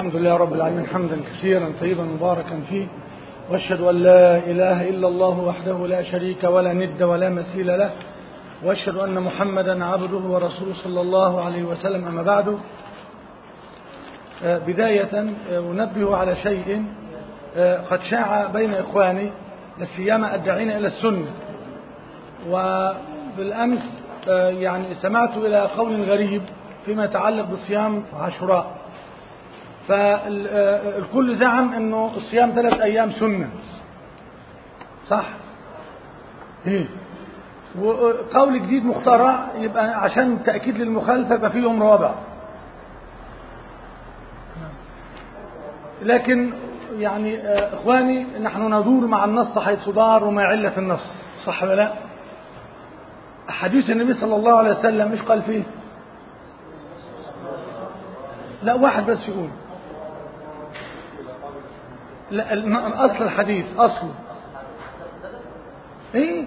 الحمد لله رب العالمين حمدا كثيرا طيبا مباركا فيه واشهد ان لا اله الا الله وحده لا شريك ولا ند ولا مثيل له واشهد ان محمدا عبده ورسوله صلى الله عليه وسلم اما بعد بدايه انبه على شيء قد شاع بين اخواني لا سيما الداعين الى السنه وبالامس يعني سمعت الى قول غريب فيما يتعلق بصيام عاشوراء فالكل زعم انه الصيام ثلاث ايام سنه صح ايه وقول جديد مخترع يبقى عشان تاكيد للمخالفه يبقى فيه يوم رابع لكن يعني اخواني نحن ندور مع النص حيث دار وما عله النص صح ولا لا حديث النبي صلى الله عليه وسلم ايش قال فيه لا واحد بس يقول لا اصل الحديث اصله ايه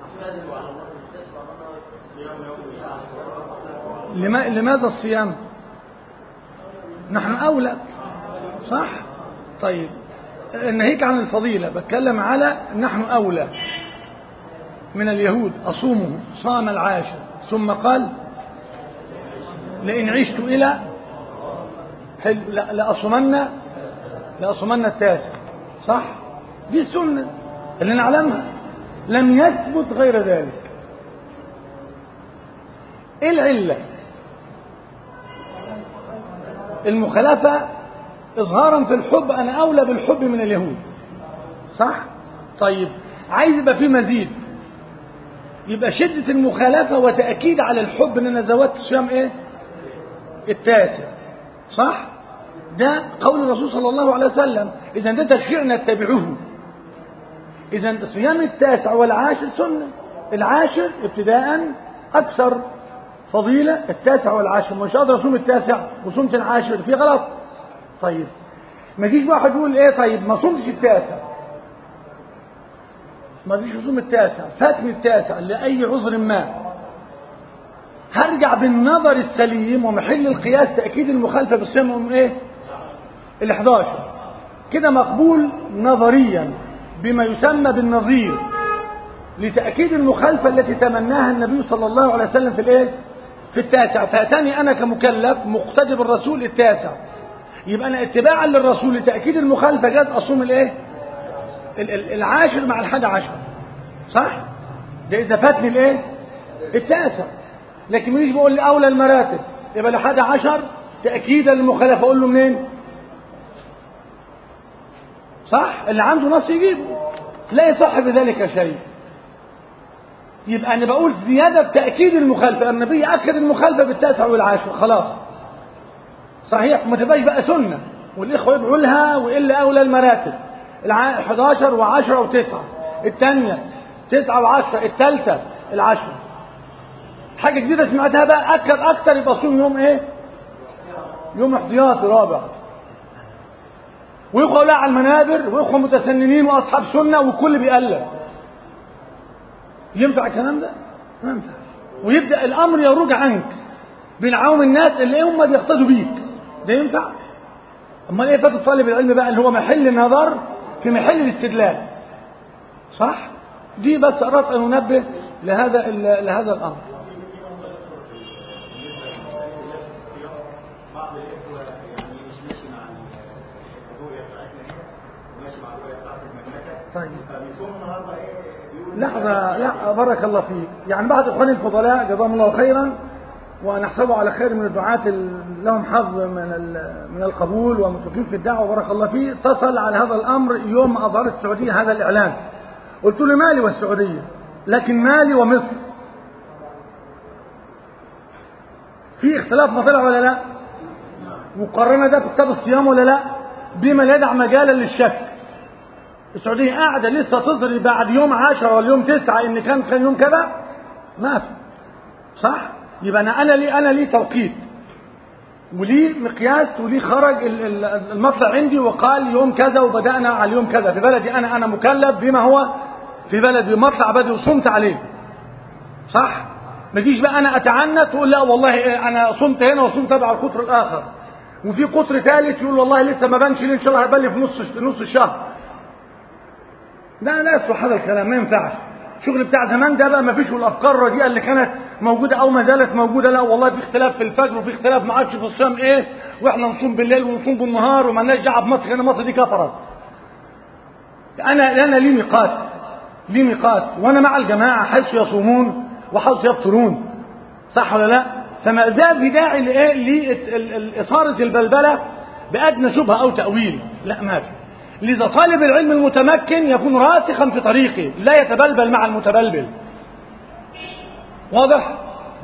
لماذا الصيام نحن اولى صح طيب ناهيك عن الفضيله بتكلم على نحن اولى من اليهود اصومه صام العاشر ثم قال لئن عشت الى حلو لأصومن لأصومن التاسع صح دي السنة اللي نعلمها لم يثبت غير ذلك ايه العلة المخالفة إظهارا في الحب أنا أولى بالحب من اليهود صح طيب عايز يبقى في مزيد يبقى شدة المخالفة وتأكيد على الحب ان انا زودت صيام ايه التاسع صح ده قول الرسول صلى الله عليه وسلم إذا ده تشريع نتبعه إذا صيام التاسع والعاشر سنة العاشر ابتداء أكثر فضيلة التاسع والعاشر مش قادر أصوم التاسع وصمت العاشر في غلط طيب ما يجيش واحد يقول إيه طيب ما صمتش التاسع ما فيش أصوم التاسع فاتني التاسع لأي عذر ما هرجع بالنظر السليم ومحل القياس تأكيد المخالفة بالصيام ايه ال 11 كده مقبول نظريا بما يسمى بالنظير لتأكيد المخالفة التي تمناها النبي صلى الله عليه وسلم في الايه في التاسع فأتاني أنا كمكلف مقتدي بالرسول التاسع يبقى أنا اتباعا للرسول لتأكيد المخالفة جاز أصوم الايه العاشر مع الحادي عشر صح ده إذا فاتني الايه التاسع لكن مش بقول لي أولى المراتب يبقى لحد عشر تأكيدا للمخالفة أقول له منين صح اللي عنده نص يجيبه لا يصح بذلك شيء يبقى أنا بقول زيادة في تأكيد المخالفة النبي أكد المخالفة بالتاسع والعاشر خلاص صحيح ما تبقاش بقى سنة والإخوة يدعوا لها وإلا أولى المراتب الع... 11 و10 و9 الثانية 9 و10 الثالثة العشرة حاجة جديدة سمعتها بقى أكد أكتر يبقى صوم يوم إيه؟ يوم احتياطي رابع وإخوة لا على المنابر وإخوة متسننين وأصحاب سنة والكل بيقلب ينفع الكلام ده؟ ما ينفع ويبدأ الأمر يروج عنك بين عوام الناس اللي هم بيقتدوا بيك ده ينفع؟ أمال إيه فاتت طالب العلم بقى اللي هو محل النظر في محل الاستدلال صح؟ دي بس أردت أن أنبه لهذا لهذا الأمر طيب لحظة لا بارك الله فيك يعني بعض إخواني الفضلاء جزاهم الله خيرا ونحسبه على خير من الدعاة لهم حظ من من القبول ومتوقين في الدعوة بارك الله فيه اتصل على هذا الأمر يوم أظهرت السعودية هذا الإعلان قلت له مالي والسعودية لكن مالي ومصر في اختلاف مطلع ولا لا وقررنا ده في كتاب الصيام ولا لا بما لا يدع مجالا للشك السعودية قاعدة لسه تظهر بعد يوم عشرة ولا يوم تسعة إن كان كان يوم كذا ما في صح؟ يبقى أنا أنا لي أنا لي توقيت ولي مقياس ولي خرج المطلع عندي وقال يوم كذا وبدأنا على اليوم كذا في بلدي أنا أنا مكلف بما هو في بلدي مطلع بدري وصمت عليه صح؟ ما تجيش بقى أنا أتعنت وأقول لا والله أنا صمت هنا وصمت تبع القطر الآخر وفي قطر ثالث يقول والله لسه ما بانش ليه ان شاء الله هيبان لي في نص في نص الشهر لا لا يصلح هذا الكلام ما ينفعش الشغل بتاع زمان ده بقى ما فيش والافكار الرديئه اللي كانت موجوده او ما زالت موجوده لا والله في اختلاف في الفجر وفي اختلاف ما عادش في الصيام ايه واحنا نصوم بالليل ونصوم بالنهار وما لناش دعوه بمصر لان مصر دي كفرت انا انا لي ميقات لي ميقات وانا مع الجماعه حيث يصومون وحيث يفطرون صح ولا لا فما زال في داعي لايه لاثاره البلبله بادنى شبهه او تاويل لا ما في لذا طالب العلم المتمكن يكون راسخا في طريقه لا يتبلبل مع المتبلبل واضح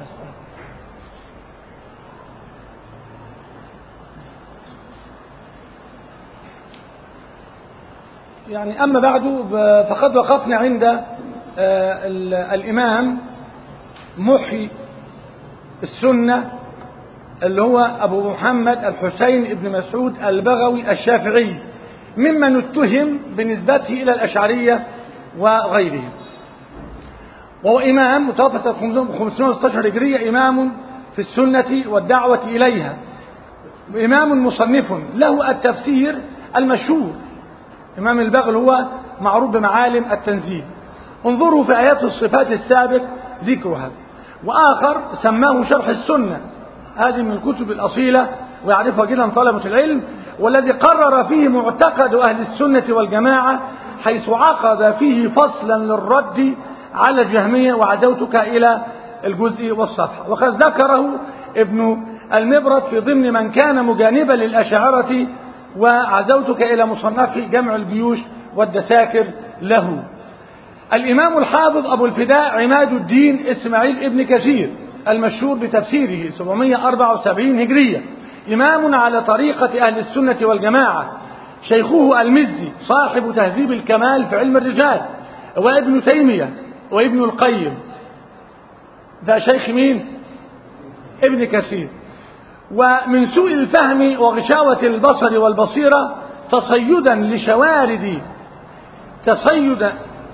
يعني أما بعد فقد وقفنا عند الإمام محي السنة اللي هو أبو محمد الحسين بن مسعود البغوي الشافعي ممن اتهم بنسبته إلى الأشعرية وغيرهم وهو إمام متوفى سنة 516 هجرية إمام في السنة والدعوة إليها إمام مصنف له التفسير المشهور إمام البغل هو معروف بمعالم التنزيل انظروا في آيات الصفات السابق ذكرها وآخر سماه شرح السنة هذه من الكتب الأصيلة ويعرفها جدا طلبة العلم والذي قرر فيه معتقد أهل السنة والجماعة حيث عقد فيه فصلا للرد على الجهمية وعزوتك إلى الجزء والصفحة وقد ذكره ابن المبرد في ضمن من كان مجانبا للأشاعرة وعزوتك إلى مصنف جمع الجيوش والدساكر له الإمام الحافظ أبو الفداء عماد الدين إسماعيل ابن كثير المشهور بتفسيره 774 هجرية إمام على طريقة أهل السنة والجماعة شيخه المزي صاحب تهذيب الكمال في علم الرجال وابن تيمية وابن القيم ده شيخ مين ابن كثير ومن سوء الفهم وغشاوة البصر والبصيرة تصيدا لشوارد تصيدا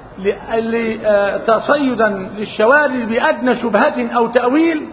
تصيدا للشوارد بأدنى شبهة أو تأويل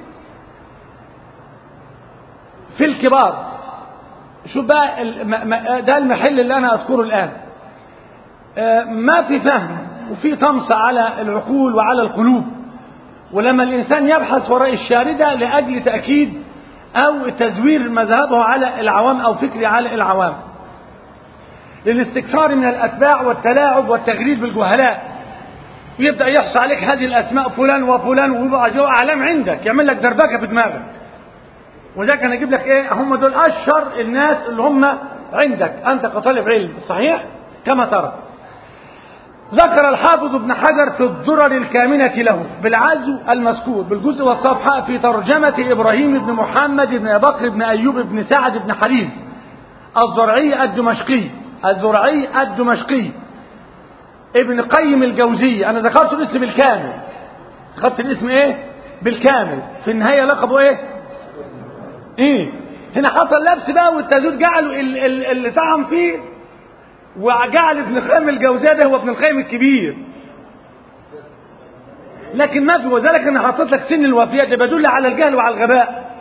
في الكبار شو بقى ده المحل اللي أنا أذكره الآن ما في فهم وفي طمس على العقول وعلى القلوب ولما الإنسان يبحث وراء الشاردة لأجل تأكيد أو تزوير مذهبه على العوام أو فكره على العوام للاستكثار من الأتباع والتلاعب والتغرير بالجهلاء ويبدأ يحصى عليك هذه الأسماء فلان وفلان ويبقى جو أعلام عندك يعمل لك دربكة في دماغك وذاك أنا أجيب لك إيه هم دول أشهر الناس اللي هم عندك أنت كطالب علم صحيح كما ترى ذكر الحافظ ابن حجر في الدرر الكامنة له بالعزو المذكور بالجزء والصفحة في ترجمة إبراهيم بن محمد بن بكر بن أيوب بن سعد بن حريز الزرعي الدمشقي الزرعي الدمشقي ابن قيم الجوزية أنا ذكرت الاسم بالكامل ذكرت الاسم إيه بالكامل في النهاية لقبه إيه إيه هنا حصل لبس بقى والتزويد جعلوا اللي طعم فيه وجعل ابن القيم الجوزية ده هو ابن القيم الكبير لكن ما في وذلك انا حطيت لك سن الوفيات اللي بدل على الجهل وعلى الغباء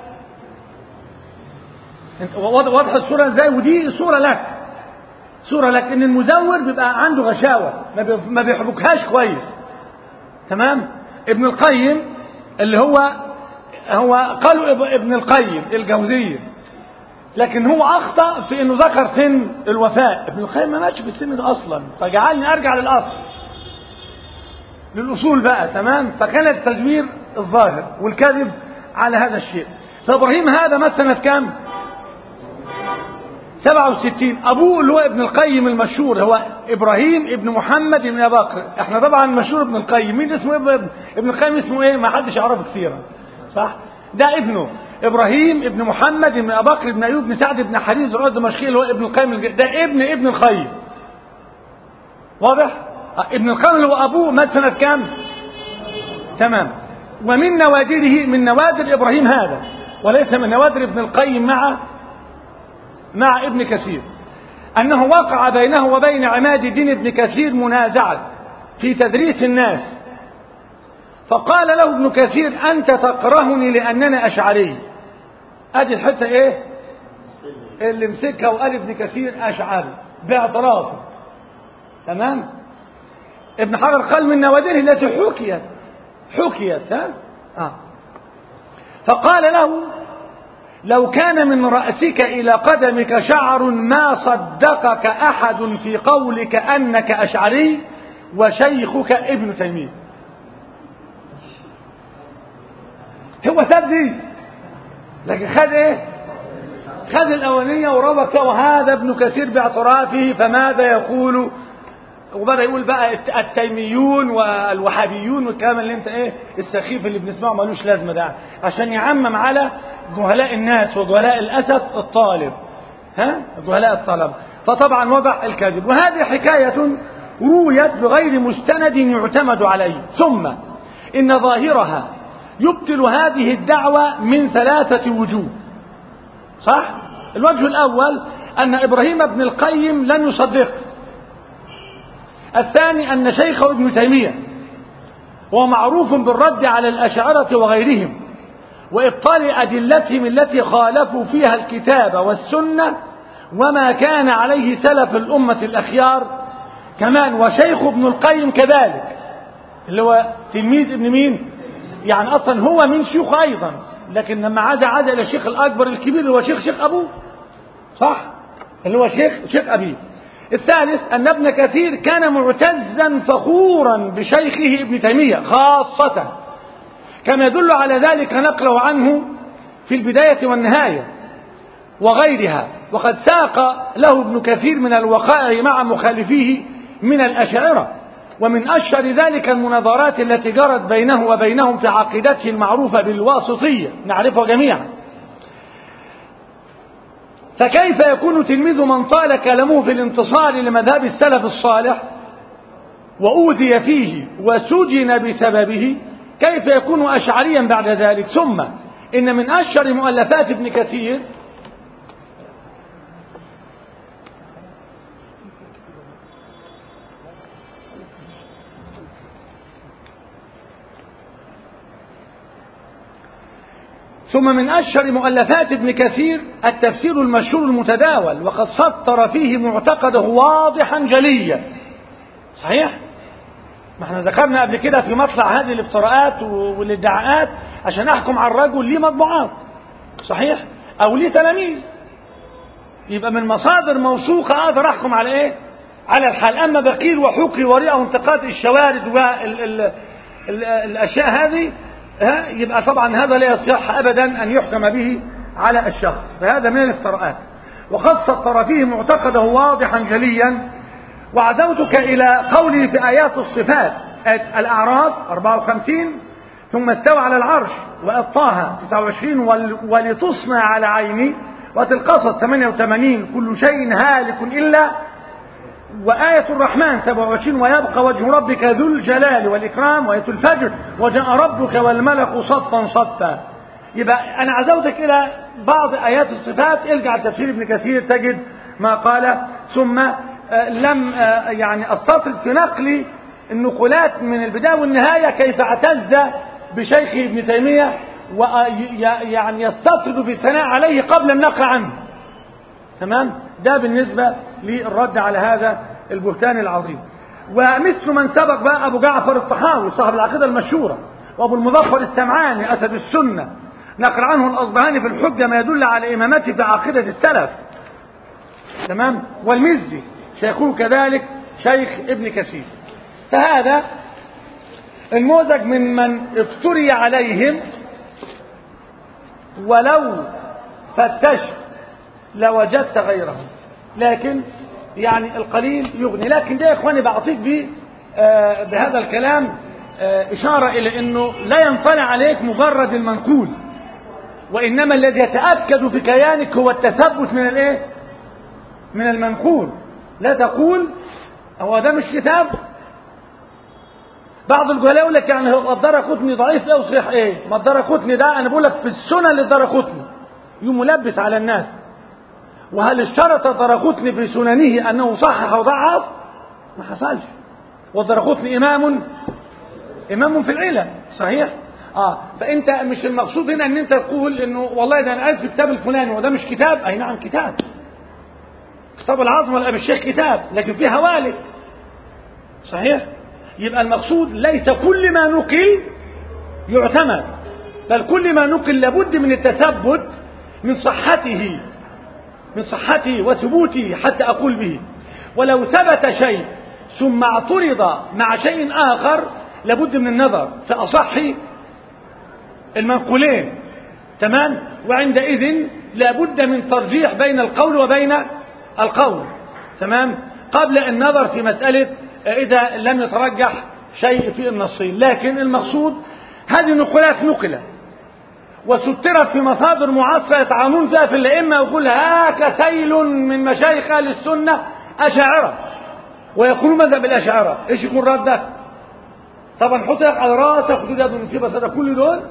واضحه الصوره ازاي ودي صوره لك صوره لك ان المزور بيبقى عنده غشاوه ما بيحبكهاش كويس تمام ابن القيم اللي هو هو قالوا ابن القيم الجوزيه لكن هو اخطا في انه ذكر سن الوفاء ابن القيم ما ماتش في السن ده اصلا فجعلني ارجع للاصل للاصول بقى تمام فكان التزوير الظاهر والكذب على هذا الشيء فابراهيم هذا مات سنه كام 67 ابوه اللي هو ابن القيم المشهور هو ابراهيم ابن محمد بن ابي بكر احنا طبعا مشهور ابن القيم مين اسمه ابن ابن القيم اسمه ايه ما حدش يعرفه كثيرا صح ده ابنه ابراهيم ابن محمد بن ابي بكر بن ايوب بن سعد بن حريز العود الدمشقي اللي هو ابن القيم ده ابن ابن القيم واضح ابن القيم اللي هو ابوه مات سنه كام تمام ومن نوادره من نوادر ابراهيم هذا وليس من نوادر ابن القيم مع مع ابن كثير انه وقع بينه وبين عماد الدين ابن كثير منازعه في تدريس الناس فقال له ابن كثير أنت تكرهني لأننا أشعري أدي الحتة إيه اللي مسكها وقال ابن كثير أشعري باعترافه تمام ابن حجر قال من نوادره التي حكيت حكيت ها آه. فقال له لو كان من رأسك إلى قدمك شعر ما صدقك أحد في قولك أنك أشعري وشيخك ابن تيمية هو ساب دي لكن خد ايه خد الأولانية وربك وهذا ابن كثير باعترافه فماذا يقول وبدأ يقول بقى التيميون والوهابيون والكلام اللي انت ايه السخيف اللي بنسمعه ملوش لازمه ده عشان يعمم على جهلاء الناس وجهلاء الاسف الطالب ها جهلاء الطلبه فطبعا وضع الكذب وهذه حكايه رويت بغير مستند يعتمد عليه ثم ان ظاهرها يبطل هذه الدعوه من ثلاثه وجوه صح الوجه الاول ان ابراهيم بن القيم لن يصدقه الثاني أن شيخه ابن تيمية هو معروف بالرد على الأشاعرة وغيرهم وإبطال أدلتهم التي خالفوا فيها الكتاب والسنة وما كان عليه سلف الأمة الأخيار كمان وشيخ ابن القيم كذلك اللي هو تلميذ ابن مين يعني أصلا هو من شيوخه أيضا لكن لما عاد عاد إلى الشيخ الأكبر الكبير اللي هو شيخ شيخ أبوه صح اللي هو شيخ شيخ أبيه الثالث أن ابن كثير كان معتزا فخورا بشيخه ابن تيمية خاصة كما يدل على ذلك نقله عنه في البداية والنهاية وغيرها وقد ساق له ابن كثير من الوقائع مع مخالفيه من الأشاعرة ومن أشهر ذلك المناظرات التي جرت بينه وبينهم في عقيدته المعروفة بالواسطية نعرفها جميعا فكيف يكون تلميذ من طال كلامه في الانتصار لمذهب السلف الصالح وأوذي فيه وسجن بسببه كيف يكون أشعريا بعد ذلك ثم إن من أشهر مؤلفات ابن كثير ثم من أشهر مؤلفات ابن كثير التفسير المشهور المتداول وقد سطر فيه معتقده واضحا جليا صحيح؟ ما احنا ذكرنا قبل كده في مطلع هذه الافتراءات والادعاءات عشان احكم على الرجل ليه مطبوعات صحيح؟ او ليه تلاميذ يبقى من مصادر موثوقة اقدر احكم على ايه؟ على الحال اما بقيل وحكي ورئه وانتقاد الشوارد والاشياء هذه ها يبقى طبعا هذا لا يصح ابدا ان يحكم به على الشخص فهذا من الافتراءات وقد سطر فيه معتقده واضحا جليا وعزوتك الى قوله في ايات الصفات الاعراف 54 ثم استوى على العرش وإطاها 29 ولتصنع على عيني وتلقصص 88 كل شيء هالك إلا وآية الرحمن 27 ويبقى وجه ربك ذو الجلال والإكرام وآية الفجر وجاء ربك والملك صفا صفا يبقى أنا عزوتك إلى بعض آيات الصفات ارجع تفسير ابن كثير تجد ما قال ثم لم يعني استطرد في نقل النقولات من البداية والنهاية كيف اعتز بشيخ ابن تيمية ويعني يستطرد في الثناء عليه قبل النقل عنه تمام ده بالنسبة للرد على هذا البهتان العظيم ومثل من سبق بقى أبو جعفر الطحاوي صاحب العقيدة المشهورة وأبو المظفر السمعاني أسد السنة نقل عنه الأصبهاني في الحجة ما يدل على إمامته في عقيدة السلف تمام والمزي شيخه كذلك شيخ ابن كثير فهذا النموذج من من افتري عليهم ولو فتشت لوجدت غيرهم لكن يعني القليل يغني لكن ده يا اخواني بعطيك بيه آه بهذا الكلام آه اشاره الى انه لا ينطلع عليك مجرد المنقول وانما الذي يتاكد في كيانك هو التثبت من الايه من المنقول لا تقول هو ده مش كتاب بعض الجهلاء يقول لك يعني هو الدار قطني ضعيف لا صحيح ايه ما الدار قطني ده انا بقول لك في السنن للدار قطني يوم ملبس على الناس وهل اشترط الدرقطني في سننه انه صحح وضعف ما حصلش والدرقطني امام امام في العلم صحيح اه فانت مش المقصود هنا ان انت تقول انه والله ده انا قريت في الكتاب الفلاني وده مش كتاب اي نعم كتاب طب العظم ولا الشيخ كتاب لكن فيه هوالك صحيح يبقى المقصود ليس كل ما نقل يعتمد بل كل ما نقل لابد من التثبت من صحته من صحته وثبوته حتى أقول به ولو ثبت شيء ثم اعترض مع شيء آخر لابد من النظر في أصح المنقولين تمام وعندئذ لابد من ترجيح بين القول وبين القول تمام قبل النظر في مسألة إذا لم يترجح شيء في النصين لكن المقصود هذه النقولات نقلت وسترت في مصادر معاصرة يتعاملون فيها في الأئمة ويقول هاك سيل من مشايخ أهل السنة أشاعرة ويقولون ماذا بالأشاعرة إيش يكون ردك طبعا حط لك على راسك وتقول يا نسيب صدق كل دول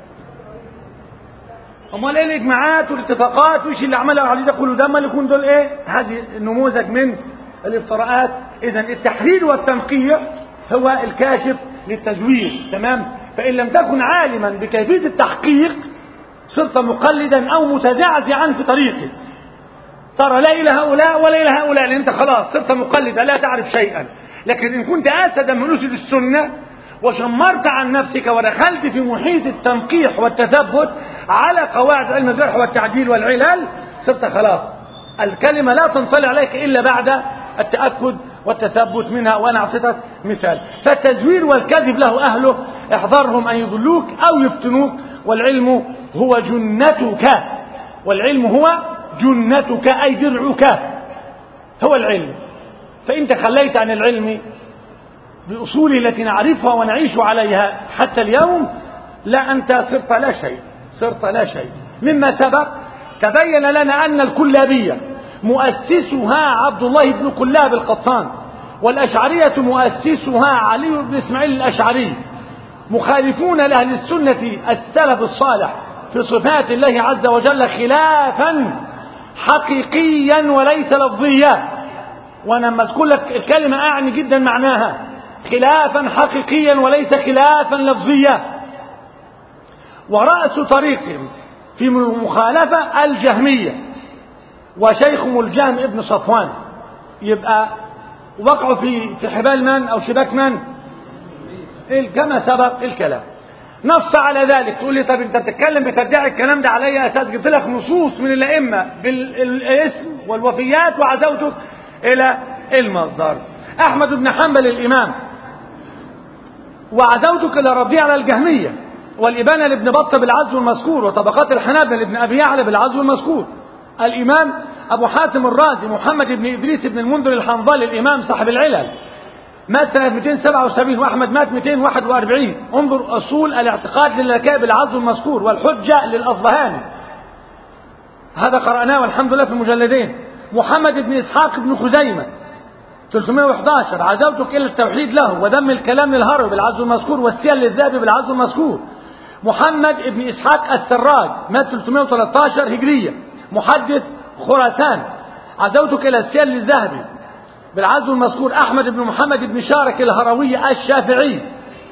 امال ايه الاجماعات والاتفاقات وايش اللي عملها عليه ده كله ده امال يكون دول ايه هذه نموذج من الافتراءات اذا التحرير والتنقيح هو الكاشف للتزوير تمام فان لم تكن عالما بكيفيه التحقيق صرت مقلدا او متزعزعا في طريقه ترى لا الى هؤلاء ولا الى هؤلاء لان انت خلاص صرت مقلدا لا تعرف شيئا لكن ان كنت اسدا من اسد السنه وشمرت عن نفسك ودخلت في محيط التنقيح والتثبت على قواعد علم الجرح والتعديل والعلل صرت خلاص الكلمة لا تنطلع عليك إلا بعد التأكد والتثبت منها وأنا أعطيتك مثال فالتزوير والكذب له أهله احذرهم أن يضلوك أو يفتنوك والعلم هو جنتك والعلم هو جنتك أي درعك هو العلم فإن تخليت عن العلم بأصوله التي نعرفها ونعيش عليها حتى اليوم لا أنت صرت لا شيء صرت لا شيء مما سبق تبين لنا أن الكلابية مؤسسها عبد الله بن كلاب القطان والأشعرية مؤسسها علي بن إسماعيل الأشعري مخالفون لأهل السنة السلف الصالح في صفات الله عز وجل خلافا حقيقيا وليس لفظيا وانا لما اذكر لك الكلمه اعني جدا معناها خلافا حقيقيا وليس خلافا لفظيا ورأس طريقهم في المخالفة الجهمية وشيخهم الجهم ابن صفوان يبقى وقعوا في في حبال من أو شباك من كما سبق الكلام نص على ذلك تقول لي طب انت بتتكلم بتدعي الكلام ده عليا اساس جبت لك نصوص من الائمه بالاسم والوفيات وعزوتك الى المصدر احمد بن حنبل الامام وعزوتك الى ربيع على الجهميه والابانه لابن بطه بالعزو المذكور وطبقات الحنابله لابن ابي يعلى بالعزو المذكور الامام ابو حاتم الرازي محمد بن ادريس بن المنذر الحنظلي الامام صاحب العلل مات سنة 277 وأحمد مات 241 انظر أصول الاعتقاد للكائب العزو المذكور والحجة للأصبهاني هذا قرأناه والحمد لله في المجلدين محمد بن إسحاق بن خزيمة 311 عزوتك إلى التوحيد له وذم الكلام للهرب بالعزو المذكور والسيل للذهبي بالعزو المذكور محمد بن إسحاق السراج مات 313 هجرية محدث خراسان عزوتك إلى السيل للذهبي بالعزو المذكور أحمد بن محمد بن شارك الهروي الشافعي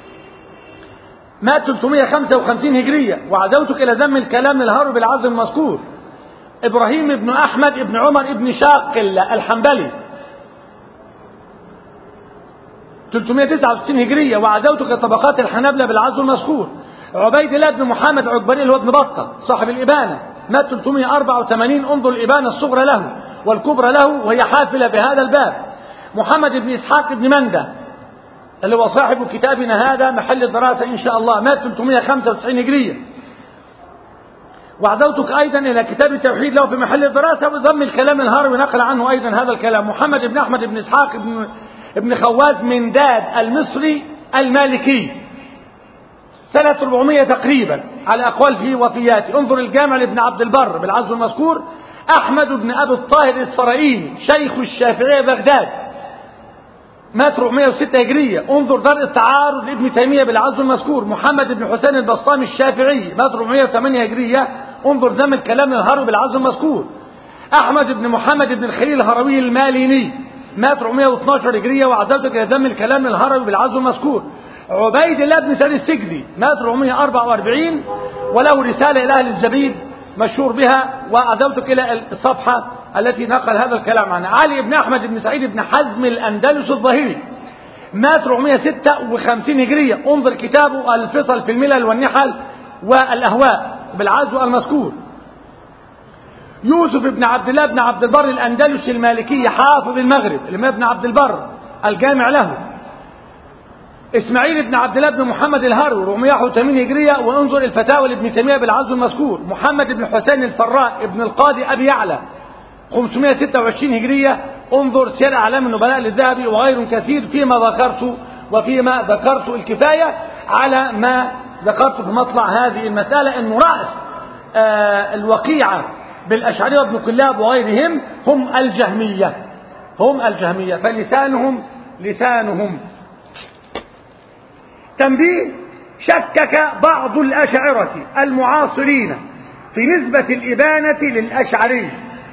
مات 355 هجرية وعزوتك إلى ذم الكلام للهرو بالعزو المذكور إبراهيم بن أحمد بن عمر بن شاقل الحنبلي 369 هجرية وعزوتك طبقات الحنابلة بالعزو المذكور عبيد الله بن محمد عقبري اللي هو ابن بطة صاحب الإبانة مات 384 انظر الإبانة الصغرى له والكبرى له وهي حافلة بهذا الباب محمد بن إسحاق بن مندة اللي هو صاحب كتابنا هذا محل الدراسة إن شاء الله مات 395 هجرية وعزوتك أيضا إلى كتاب التوحيد له في محل الدراسة وضم الكلام الهروي نقل عنه أيضا هذا الكلام محمد بن أحمد بن إسحاق بن, ابن خواز من داد المصري المالكي سنة 400 تقريبا على أقوال فيه وفياته انظر الجامع لابن عبد البر بالعزو المذكور أحمد بن أبي الطاهر الإسفرائيلي شيخ الشافعية بغداد مات 406 هجرية انظر درء التعارض لابن تيمية بالعزو المذكور محمد بن حسين البسطامي الشافعي مات 408 هجرية انظر ذم الكلام الهروي بالعزو المذكور أحمد بن محمد بن الخليل الهروي الماليني مات 412 هجرية وعزوتك إلى ذم الكلام الهروي بالعزو المذكور عبيد الله بن سعيد السجزي مات 444 وله رسالة إلى أهل الزبيب مشهور بها وعزوتك إلى الصفحة التي نقل هذا الكلام عنها علي بن أحمد بن سعيد بن حزم الأندلس الظهيري مات 456 هجرية انظر كتابه الفصل في الملل والنحل والأهواء بالعزو المذكور يوسف بن عبد الله بن عبد البر الأندلسي المالكي حافظ المغرب الإمام ابن عبد البر الجامع له إسماعيل بن عبد الله بن محمد الهروي 481 هجرية وانظر الفتاوى لابن تيمية بالعزو المذكور محمد بن حسين الفراء ابن القاضي أبي يعلى 526 هجرية انظر سير أعلام النبلاء للذهبي وغير كثير فيما ذكرت وفيما ذكرت الكفاية على ما ذكرت في مطلع هذه المسألة أنه رأس آه الوقيعة بالأشعرية وابن كلاب وغيرهم هم الجهمية هم الجهمية فلسانهم لسانهم تنبيه شكك بعض الأشاعرة المعاصرين في نسبة الإبانة للأشعري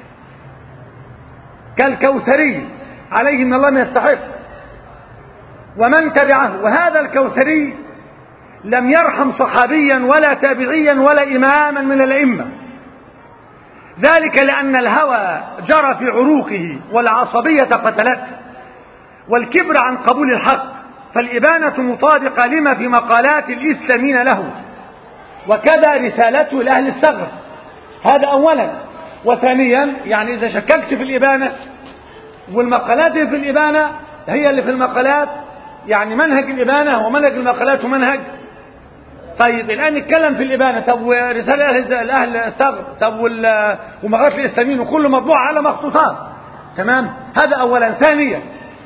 كالكوثري عليه من الله ما يستحق ومن تبعه وهذا الكوثري لم يرحم صحابيا ولا تابعيا ولا إماما من الأئمة ذلك لأن الهوى جرى في عروقه والعصبية قتلته والكبر عن قبول الحق فالإبانة مطابقة لما في مقالات الإسلامين له وكذا رسالته لأهل الثغر هذا أولا وثانيا يعني إذا شككت في الإبانة والمقالات في الإبانة هي اللي في المقالات يعني منهج الإبانة ومنهج المقالات ومنهج طيب الآن نتكلم في الإبانة طب ورسالة أهل أهل الثغر طب ومقالات الإسلاميين وكل مطبوع على مخطوطات تمام هذا أولا ثانيا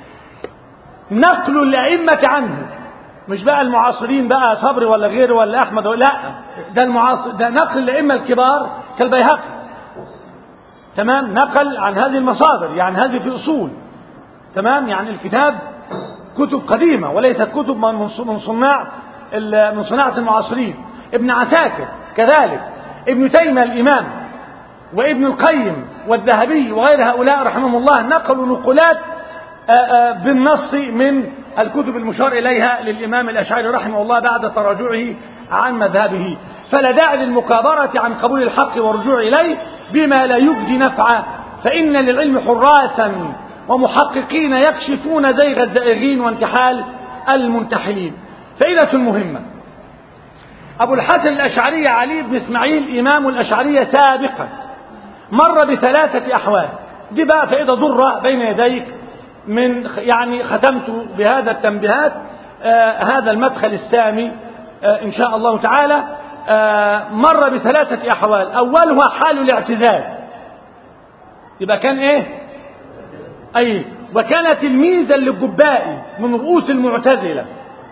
نقل الأئمة عنه مش بقى المعاصرين بقى صبري ولا غيره ولا أحمد ولا لا ده المعاصر ده نقل الأئمة الكبار كالبيهقي تمام نقل عن هذه المصادر يعني هذه في أصول تمام يعني الكتاب كتب قديمة وليست كتب من صناع من صناعة المعاصرين ابن عساكر كذلك ابن تيمية الإمام وابن القيم والذهبي وغير هؤلاء رحمهم الله نقلوا نقولات بالنص من الكتب المشار إليها للإمام الأشعري رحمه الله بعد تراجعه عن مذهبه فلا داعي للمكابرة عن قبول الحق والرجوع إليه بما لا يجدي نفعا فإن للعلم حراسا ومحققين يكشفون زيغ الزائغين وانتحال المنتحلين فائدة مهمة أبو الحسن الأشعري علي بن إسماعيل إمام الأشعرية سابقا مر بثلاثة أحوال دي بقى فائدة ضرة بين يديك من يعني ختمت بهذا التنبيهات آه هذا المدخل السامي آه إن شاء الله تعالى آه مر بثلاثة أحوال أولها حال الاعتزال يبقى كان إيه أي وكان تلميذا للجبائي من رؤوس المعتزلة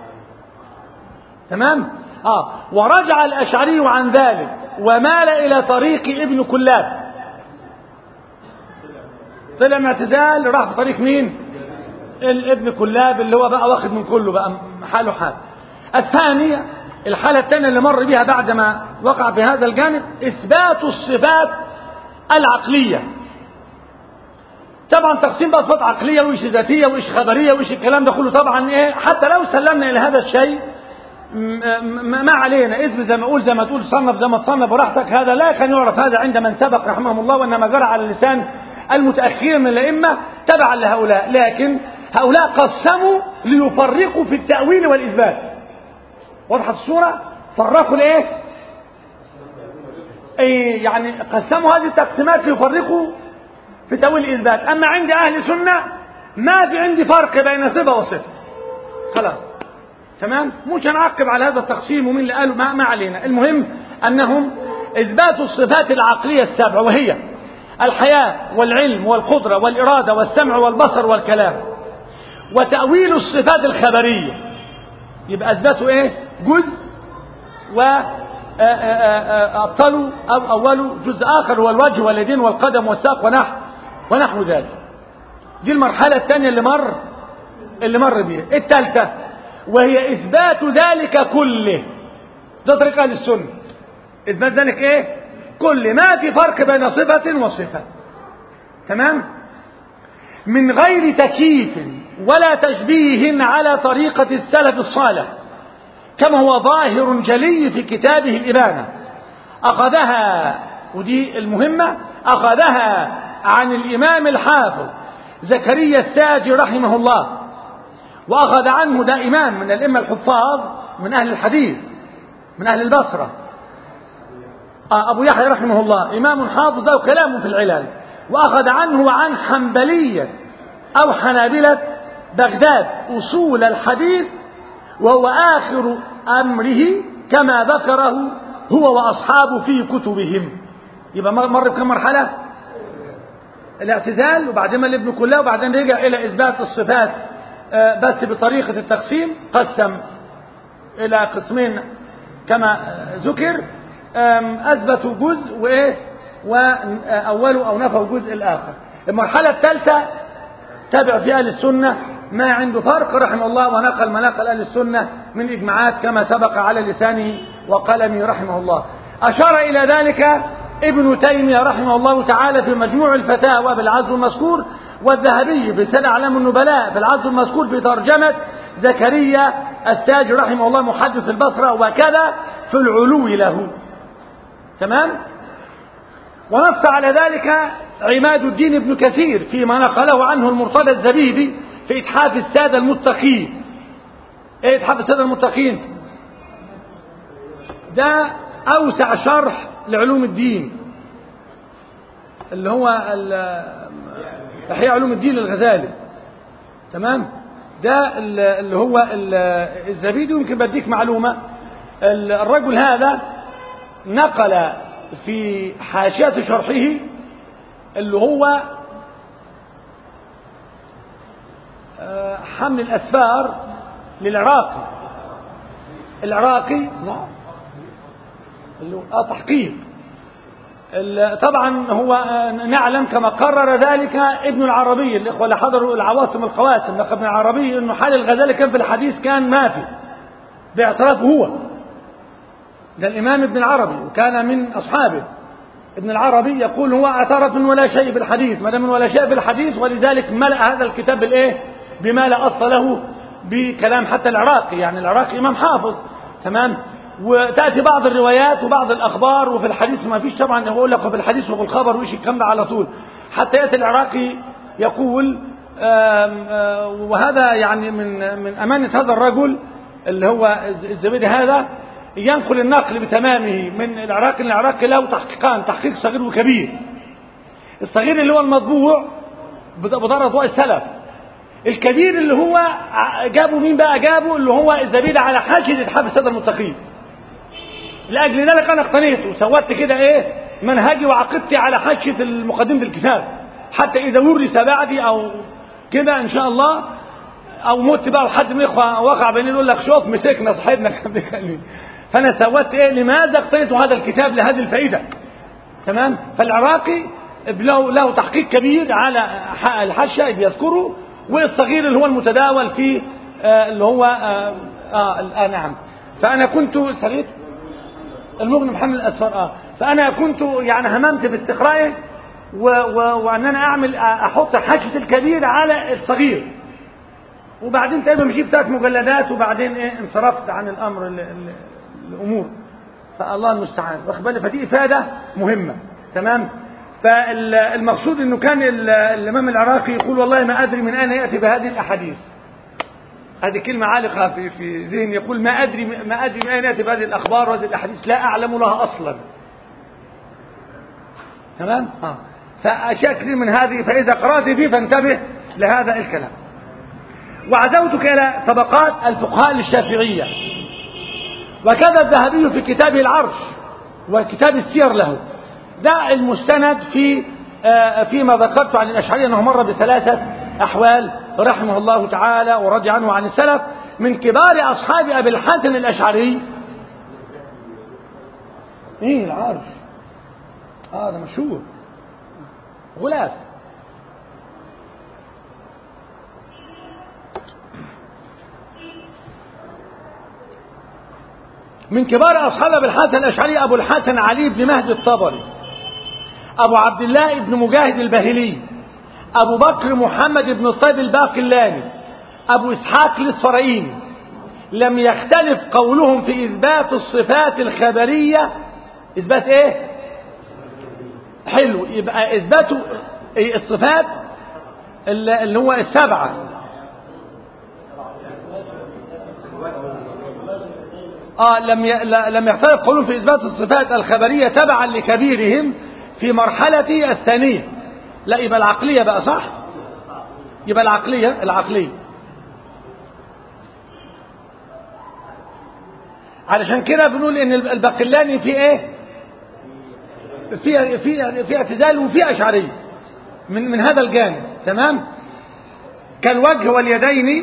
تمام آه ورجع الأشعري عن ذلك ومال إلى طريق ابن كلاب طلع من اعتزال راح في طريق مين الابن كلاب اللي هو بقى واخد من كله بقى حاله حال الثانية الحالة الثانية اللي مر بها بعدما وقع في هذا الجانب إثبات الصفات العقلية طبعا تقسيم بقى صفات عقلية وإيش ذاتية وإيش خبرية وإيش الكلام ده كله طبعا إيه حتى لو سلمنا إلى هذا الشيء ما علينا اسم زي ما اقول زي ما تقول صنف زي ما تصنف براحتك هذا لا كان يعرف هذا عند من سبق رحمهم الله وانما جرى على لسان المتأخرين من الأئمة تبعا لهؤلاء لكن هؤلاء قسموا ليفرقوا في التأويل والإثبات وضحت الصورة فرقوا لإيه أي يعني قسموا هذه التقسيمات ليفرقوا في تأويل الإثبات أما عند أهل سنة ما في عندي فرق بين صفة وصفة خلاص تمام مش هنعقب على هذا التقسيم ومين اللي قالوا ما, ما علينا المهم أنهم إثبات الصفات العقلية السبع وهي الحياة والعلم والقدرة والإرادة والسمع والبصر والكلام وتأويل الصفات الخبرية يبقى أثبتوا إيه جزء و أبطلوا أو أولوا جزء آخر هو الوجه واليدين والقدم والساق ونحو ونحو ذلك دي المرحلة الثانية اللي مر اللي مر بيها الثالثة وهي إثبات ذلك كله ده طريقة للسنة إثبات ذلك إيه كل ما في فرق بين صفة وصفة تمام من غير تكييف ولا تشبيه على طريقة السلف الصالح كما هو ظاهر جلي في كتابه الإبانة أخذها ودي المهمة أخذها عن الإمام الحافظ زكريا الساجي رحمه الله وأخذ عنه ده إمام من الأئمة الحفاظ من أهل الحديث من أهل البصرة أبو يحيى رحمه الله إمام حافظ له كلام في العلل وأخذ عنه وعن حنبلية أو حنابلة بغداد أصول الحديث وهو آخر أمره كما ذكره هو وأصحابه في كتبهم يبقى مر بكم مرحلة الاعتزال وبعدين الابن كلها وبعدين رجع إلى إثبات الصفات بس بطريقة التقسيم قسم إلى قسمين كما ذكر أثبتوا جزء وإيه وأولوا أو نفوا الجزء الآخر المرحلة الثالثة تابع في أهل السنة ما عنده فرق رحمه الله ونقل ما نقل أهل السنة من إجماعات كما سبق على لسانه وقلمه رحمه الله أشار إلى ذلك ابن تيمية رحمه الله تعالى في مجموع الفتاوى بالعزو المذكور والذهبي في سنة أعلام النبلاء في العزو المذكور في ترجمة زكريا الساج رحمه الله محدث البصرة وكذا في العلو له تمام ونص على ذلك عماد الدين ابن كثير فيما نقله عنه المرتضى الزبيدي في إتحاف السادة المتقين ايه إتحاف السادة المتقين ده أوسع شرح لعلوم الدين اللي هو إحياء علوم الدين للغزالي تمام ده اللي هو الزبيدي يمكن بديك معلومة الرجل هذا نقل في حاشية شرحه اللي هو حمل الأسفار للعراقي العراقي نعم اللي هو آه تحقيق طبعا هو نعلم كما قرر ذلك ابن العربي الإخوة اللي حضروا العواصم القواسم لقب ابن العربي أنه حال الغزالي كان في الحديث كان ما في باعترافه هو ده الإمام ابن العربي وكان من أصحابه ابن العربي يقول هو اعترف من ولا شيء بالحديث ما دام من ولا شيء بالحديث ولذلك ملأ هذا الكتاب بالايه بما لا اصل له بكلام حتى العراقي يعني العراقي امام حافظ تمام وتاتي بعض الروايات وبعض الاخبار وفي الحديث ما فيش طبعا هو لك في الحديث وفي الخبر وش الكلام ده على طول حتى ياتي العراقي يقول آم آم وهذا يعني من من امانه هذا الرجل اللي هو الزبيدي هذا ينقل النقل بتمامه من العراقي العراقي له تحقيقان تحقيق صغير وكبير الصغير اللي هو المطبوع بدار اضواء السلف الكبير اللي هو جابوا مين بقى جابوا اللي هو الزبيدة على حاشية إتحاف السادة المتقين لأجل ذلك أنا اقتنيت وسوت كده إيه منهجي وعقدتي على حاشية مقدمة الكتاب حتى إذا ورث بعدي أو كده إن شاء الله أو مت بقى وحد من الإخوة وقع بيني يقول لك شوف مسكنا صاحبنا كان بيخلي فأنا سوت إيه لماذا اقتنيت هذا الكتاب لهذه الفائدة تمام فالعراقي له, له تحقيق كبير على الحاشية بيذكره والصغير اللي هو المتداول في آه اللي هو آه, آه, آه نعم فأنا كنت سريت المغني محمد الأسفر آه فأنا كنت يعني هممت باستقرائه وأن أنا أعمل أحط حاشية الكبير على الصغير وبعدين تقريبا مشيت ثلاث مجلدات وبعدين إيه انصرفت عن الأمر ال ال الأمور فالله المستعان واخد بالي فدي إفادة مهمة تمام فالمقصود انه كان الامام العراقي يقول والله ما ادري من اين ياتي بهذه الاحاديث هذه كلمة عالقة في في ذهني يقول ما ادري ما ادري من اين ياتي بهذه الاخبار وهذه الاحاديث لا اعلم لها اصلا تمام اه فاشياء كثير من هذه فاذا قرات فيه فانتبه لهذا الكلام وعزوتك الى طبقات الفقهاء للشافعيه وكذا الذهبي في كتابه العرش وكتاب السير له ده المستند في آه فيما ذكرت عن الأشعري أنه مر بثلاثة أحوال رحمه الله تعالى ورضي عنه عن السلف من كبار أصحاب أبي الحسن الأشعري إيه العارف هذا آه مشهور غلاف من كبار أصحاب أبي الحسن الأشعري أبو الحسن علي بن مهدي الطبري أبو عبد الله بن مجاهد الباهلي أبو بكر محمد بن الطيب الباقلاني أبو إسحاق الإسفرايني لم يختلف قولهم في إثبات الصفات الخبرية إثبات إيه؟ حلو يبقى اثباتوا الصفات اللي اللي هو السبعه اه لم ي... لا- لم يختلف قولهم في اثبات الصفات الخبريه تبعا لكبيرهم في مرحله الثانيه لا يبقى العقليه بقى صح يبقى العقليه العقليه علشان كده بنقول ان الباقلاني في ايه في في في اعتزال وفي اشعريه من من هذا الجانب تمام كالوجه واليدين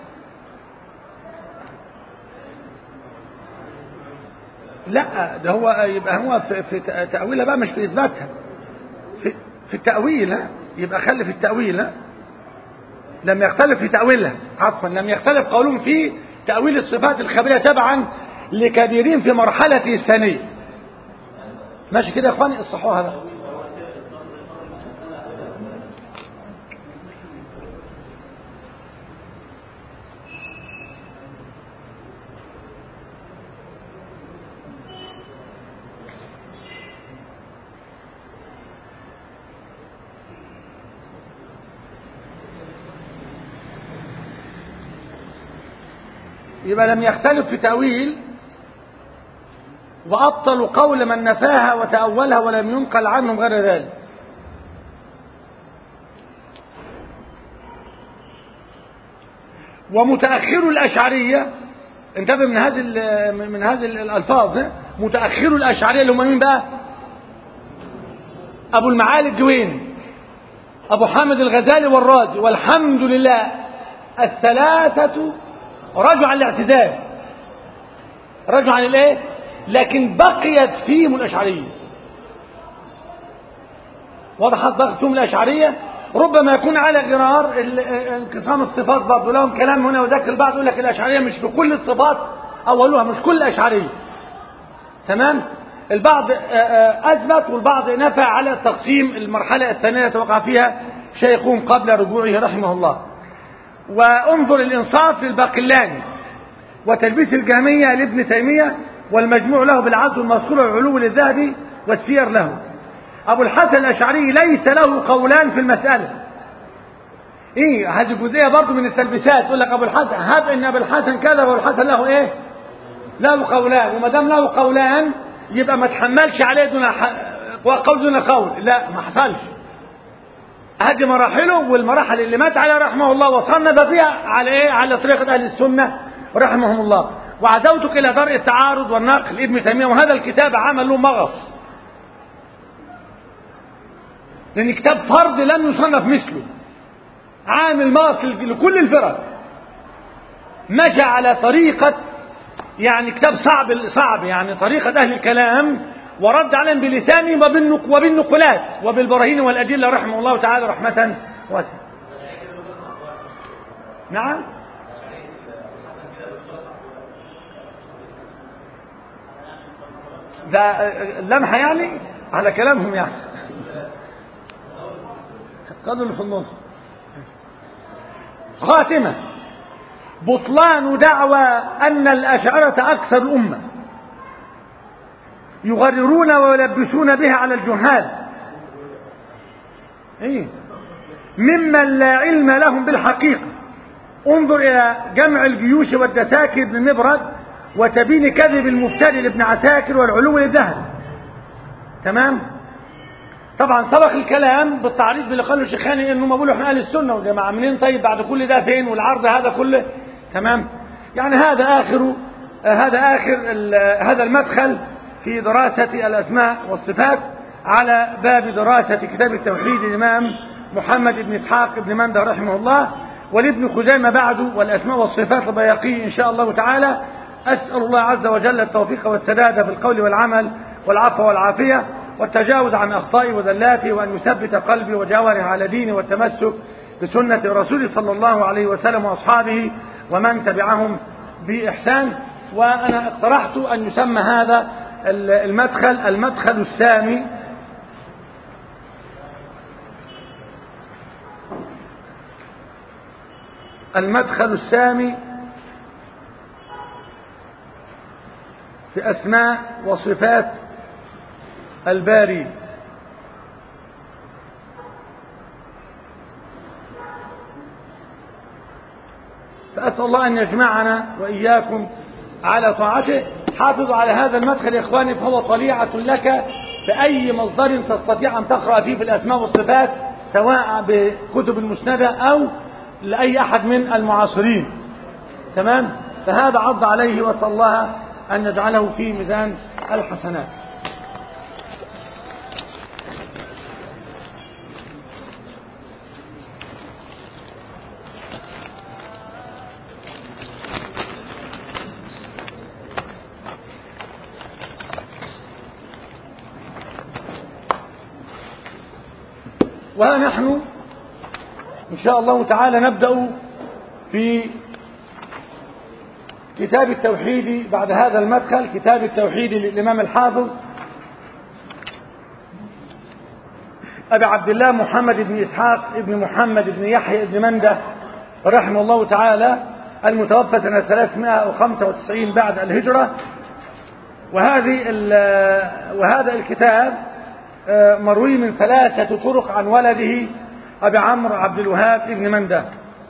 لا ده هو يبقى هو في, في تأويلها بقى مش في إثباتها في, في التأويل ها؟ يبقى خلي في التأويل ها؟ لم يختلف في تأويلها عفوا لم يختلف قولهم في تأويل الصفات الخبرية تبعا لكبيرين في مرحلة الثانية ماشي كده يا اخواني اصحوها بقى يبقى لم يختلف في تأويل وأبطلوا قول من نفاها وتأولها ولم ينقل عنهم غير ذلك ومتأخر الأشعرية انتبه من هذه ال- من هذه الألفاظ ها؟ متأخر الأشعرية اللي هم مين بقى؟ أبو المعالي الجويني أبو حامد الغزالي والرازي والحمد لله الثلاثة رجعوا عن الاعتزال رجعوا عن الايه لكن بقيت فيهم الاشعريه وضحت بقيت فيهم الاشعريه ربما يكون على غرار ال- انقسام الصفات برضه لهم كلام هنا وذاك البعض يقول لك الاشعريه مش في كل الصفات اولها مش كل اشعريه تمام البعض آه، آه، اثبت والبعض نفى على تقسيم المرحله الثانيه التي وقع فيها شيخهم قبل رجوعه رحمه الله وانظر الإنصاف للباقلاني وتلبيس الجهمية لابن تيمية والمجموع له بالعدل المذكور والعلو للذهبي والسير له أبو الحسن الأشعري ليس له قولان في المسألة إيه هذه جزئية برضه من التلبيسات يقول لك أبو الحسن هذا إن أبو الحسن كذا وأبو الحسن له إيه له قولان وما دام له قولان يبقى ما تحملش عليه دون ح... قول دون قول لا ما حصلش هذه مراحله والمراحل اللي مات عليها رحمه الله وصنف فيها على ايه على طريقه اهل السنه رحمهم الله وعزوتك الى درء التعارض والنقل ابن تيميه وهذا الكتاب عمل له مغص لان كتاب فرد لم يصنف مثله عامل مغص لكل الفرق مشى على طريقه يعني كتاب صعب صعب يعني طريقه اهل الكلام ورد عليهم بلسانه وبالنق وبالنقلات وبالبراهين والأدلة رحمه الله تعالى رحمة واسعة نعم ده لمحة يعني على كلامهم يعني قالوا اللي في النص خاتمة بطلان دعوى أن الأشعرة أكثر الأمة يغررون ويلبسون بها على الجهال إيه؟ ممن لا علم لهم بالحقيقة انظر إلى جمع الجيوش والدساكر بن مبرد وتبين كذب المفتري لابن عساكر والعلو للذهب تمام طبعا سبق الكلام بالتعريف باللي قاله الشيخاني انهم بيقولوا احنا اهل السنه والجماعه منين طيب بعد كل ده فين والعرض هذا كله تمام يعني هذا اخر هذا اخر هذا المدخل في دراسة الأسماء والصفات على باب دراسة كتاب التوحيد الإمام محمد بن إسحاق بن مندى رحمه الله ولابن خزيمة بعده والأسماء والصفات البياقي إن شاء الله تعالى أسأل الله عز وجل التوفيق والسداد في القول والعمل والعفو والعافية والتجاوز عن أخطائي وذلاتي وأن يثبت قلبي وجواري على ديني والتمسك بسنة الرسول صلى الله عليه وسلم وأصحابه ومن تبعهم بإحسان وأنا اقترحت أن يسمى هذا المدخل المدخل السامي المدخل السامي في أسماء وصفات الباري فأسأل الله أن يجمعنا وإياكم على طاعته حافظوا على هذا المدخل يا إخواني فهو طليعة لك بأي مصدر تستطيع أن تقرأ فيه في الأسماء والصفات سواء بكتب المسندة أو لأي أحد من المعاصرين تمام فهذا عض عليه وصلى الله أن يجعله في ميزان الحسنات وها نحن إن شاء الله تعالى نبدأ في كتاب التوحيد بعد هذا المدخل كتاب التوحيد للإمام الحافظ أبي عبد الله محمد بن إسحاق بن محمد بن يحيى بن منده رحمه الله تعالى المتوفى سنة 395 بعد الهجرة وهذه وهذا الكتاب مروي من ثلاثة طرق عن ولده أبي عمرو عبد الوهاب بن منده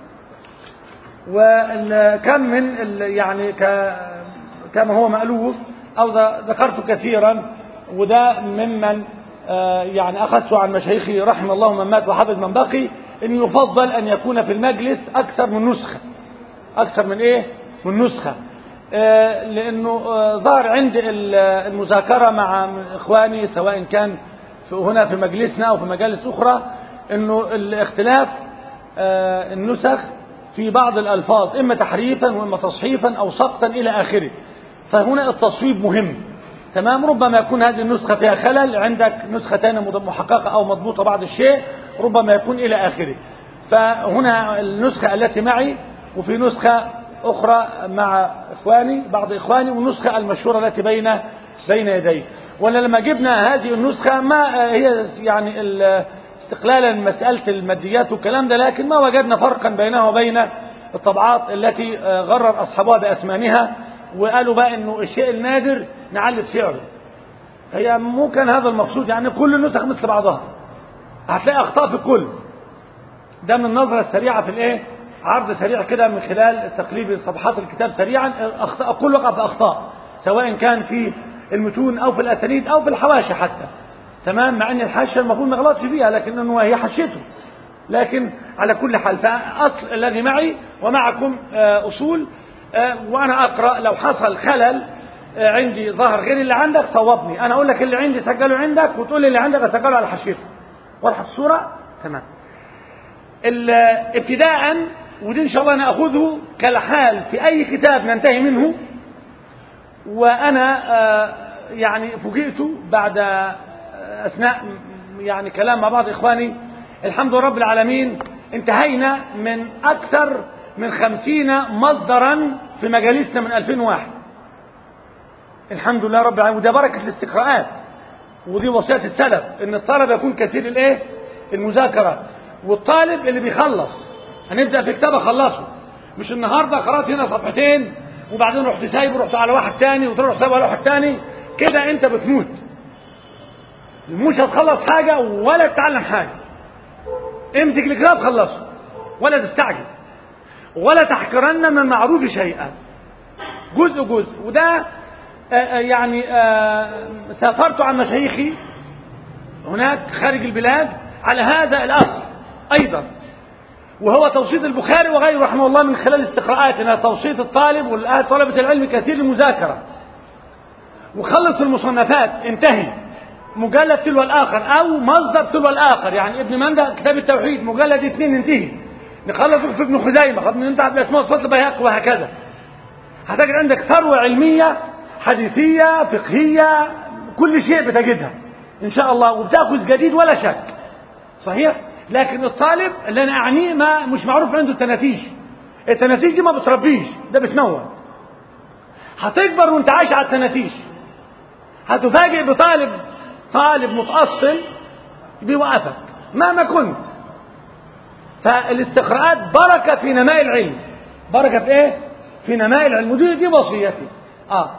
وكم من يعني كما هو مألوف أو ذكرت كثيرا وده ممن يعني أخذته عن مشايخي رحم الله من مات وحفظ من بقي أن يفضل أن يكون في المجلس أكثر من نسخة أكثر من إيه؟ من نسخة لأنه ظهر عندي المذاكرة مع إخواني سواء كان هنا في مجلسنا أو في مجالس أخرى أنه الاختلاف النسخ في بعض الألفاظ إما تحريفا وإما تصحيفا أو سقطا إلى آخره فهنا التصويب مهم تمام ربما يكون هذه النسخة فيها خلل عندك نسخة ثانية محققة أو مضبوطة بعض الشيء ربما يكون إلى آخره فهنا النسخة التي معي وفي نسخة أخرى مع إخواني بعض إخواني والنسخة المشهورة التي بين بين يدي ولا لما جبنا هذه النسخة ما هي يعني استقلالا من مسألة الماديات والكلام ده لكن ما وجدنا فرقا بينها وبين الطبعات التي غرر أصحابها بأثمانها وقالوا بقى انه الشيء النادر نعلي سعره هي مو كان هذا المقصود يعني كل النسخ مثل بعضها هتلاقي اخطاء في الكل ده من النظرة السريعة في الايه عرض سريع كده من خلال تقليب صفحات الكتاب سريعا اخطاء كل وقع في اخطاء سواء كان في المتون او في الاسانيد او في الحواشي حتى تمام مع ان الحاشيه المفروض ما غلطش فيها لكن انه هي حشيته لكن على كل حال فاصل الذي معي ومعكم اصول وانا اقرا لو حصل خلل عندي ظهر غير اللي عندك صوبني انا اقول لك اللي عندي سجله عندك وتقول لي اللي عندك اسجله على حشيته واضحه الصوره تمام ابتداء ودي ان شاء الله ناخذه كالحال في اي كتاب ننتهي منه وانا يعني فوجئت بعد اثناء يعني كلام مع بعض اخواني الحمد لله رب العالمين انتهينا من اكثر من خمسين مصدرا في مجالسنا من 2001 الحمد لله رب العالمين وده بركة الاستقراءات ودي وصية السلف ان الطالب يكون كثير الايه المذاكرة والطالب اللي بيخلص هنبدأ في كتاب اخلصه مش النهاردة قرأت هنا صفحتين وبعدين رحت سايب ورحت على واحد تاني وتروح سايب على واحد تاني كده انت بتموت مش هتخلص حاجة ولا تتعلم حاجة امسك الكتاب خلصه ولا تستعجل ولا تحقرن من المعروف شيئا جزء جزء وده يعني سافرت عن مشايخي هناك خارج البلاد على هذا الأصل أيضا وهو توصية البخاري وغيره رحمه الله من خلال استقراءاتنا توصية الطالب والآن طلبة العلم كثير المذاكرة وخلص المصنفات انتهي مجلد تلو الآخر أو مصدر تلو الآخر يعني ابن مندى كتاب التوحيد مجلد اثنين انتهي نخلص في ابن خزيمة خد من انت بأسماء صفات البيهقي وهكذا هتجد عندك ثروة علمية حديثية فقهية كل شيء بتجدها إن شاء الله وبتأخذ جديد ولا شك صحيح لكن الطالب اللي أنا أعنيه ما مش معروف عنده التنافيش التنافيش دي ما بتربيش ده بتموت هتكبر وانت عايش على التنافيش هتفاجئ بطالب طالب متأصل بيوقفك مهما كنت فالاستقراءات بركة في نماء العلم بركة في ايه في نماء العلم ودي دي وصيتي اه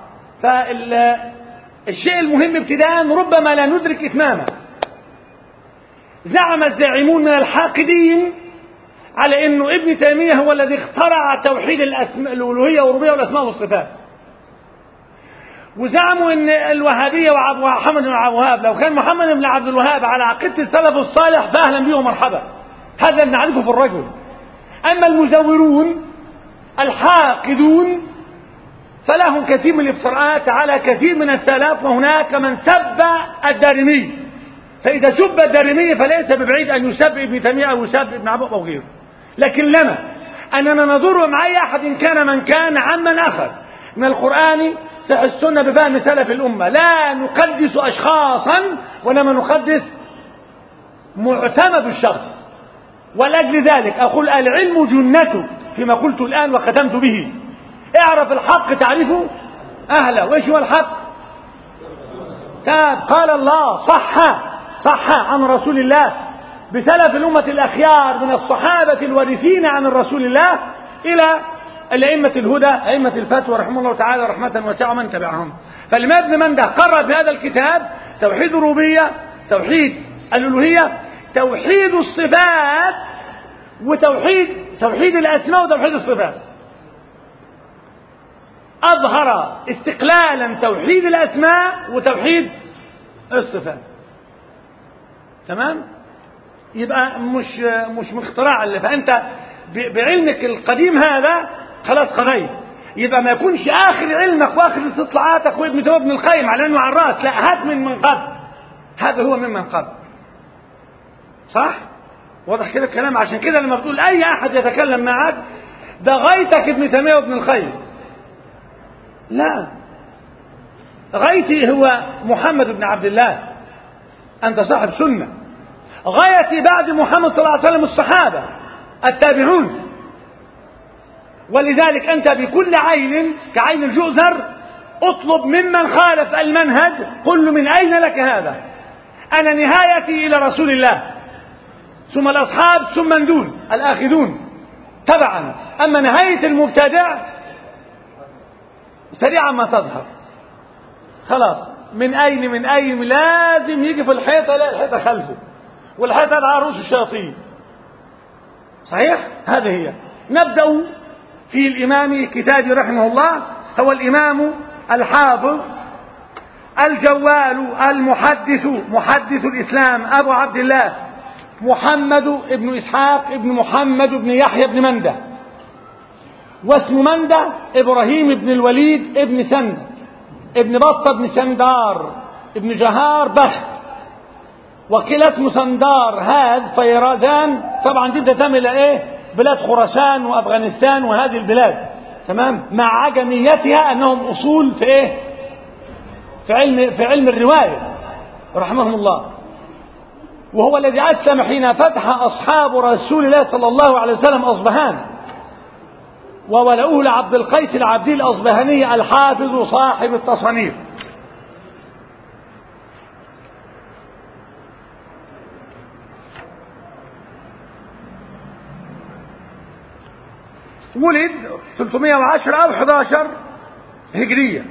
فالشيء المهم ابتداء ربما لا ندرك اتمامه زعم الزاعمون من الحاقدين على انه ابن تيمية هو الذي اخترع توحيد الأسماء الألوهية والربوبية والأسماء والصفات وزعموا ان الوهابية ومحمد بن عبد الوهاب لو كان محمد بن عبد الوهاب على عقيدة السلف الصالح فأهلا به ومرحبا هذا اللي نعرفه في الرجل أما المزورون الحاقدون فلهم كثير من الافتراءات على كثير من السلف وهناك من سب الدارمي فإذا سب الدارمي فليس ببعيد أن يسب ابن تيمية أو يسب ابن عبد أو غيره لكن لما أننا نضر مع أي أحد كان من كان عمن أخذ من القرآن صح السنة بفهم سلف الأمة لا نقدس أشخاصا وإنما نقدس معتمد الشخص ولأجل ذلك أقول العلم جنتك فيما قلت الآن وختمت به اعرف الحق تعرفه أهلا وإيش هو الحق تاب قال الله صح صح عن رسول الله بسلف الأمة الأخيار من الصحابة الوارثين عن رسول الله إلى الأئمة الهدى أئمة الفتوى رحمه الله تعالى رحمة واسعة من تبعهم فالإمام ابن منده قرر في هذا الكتاب توحيد الربوبية توحيد الألوهية توحيد الصفات وتوحيد توحيد الأسماء وتوحيد الصفات أظهر استقلالا توحيد الأسماء وتوحيد الصفات تمام يبقى مش مش مخترع اللي فأنت بعلمك القديم هذا خلاص قضيت يبقى ما يكونش آخر علمك وآخر استطلاعاتك وابن توب ابن القيم على أنه على الرأس لا هات من من قبل هذا هو ممن قبل صح؟ واضح كده الكلام عشان كده لما بتقول أي أحد يتكلم معك ده غايتك ابن تيمية وابن القيم لا غايتي هو محمد بن عبد الله أنت صاحب سنة غايتي بعد محمد صلى الله عليه وسلم الصحابة التابعون ولذلك أنت بكل عين كعين الجؤزر اطلب ممن خالف المنهج قل له من أين لك هذا أنا نهايتي إلى رسول الله ثم الأصحاب ثم من دون الآخذون تبعا أما نهاية المبتدع سريعا ما تظهر خلاص من أين من أين لازم يجي في الحيطة لا الحيطة خلفه والحيطة على رؤوس الشياطين صحيح هذه هي نبدأ في الإمام كتابي رحمه الله هو الإمام الحافظ الجوال المحدث محدث الإسلام أبو عبد الله محمد بن إسحاق بن محمد بن يحيى بن منده واسم منده إبراهيم بن الوليد بن سند ابن بطة بن سندار ابن جهار بخت وقيل اسمه سندار هذا فيرازان طبعا دي تنتمي الى ايه بلاد خراسان وافغانستان وهذه البلاد تمام مع عجميتها انهم اصول في ايه في علم في علم الروايه رحمهم الله وهو الذي اسلم حين فتح اصحاب رسول الله صلى الله عليه وسلم اصبهان وولؤه لعبد القيس العبدي الاصبهاني الحافظ صاحب التصانيف ولد 310 أو 11 هجرية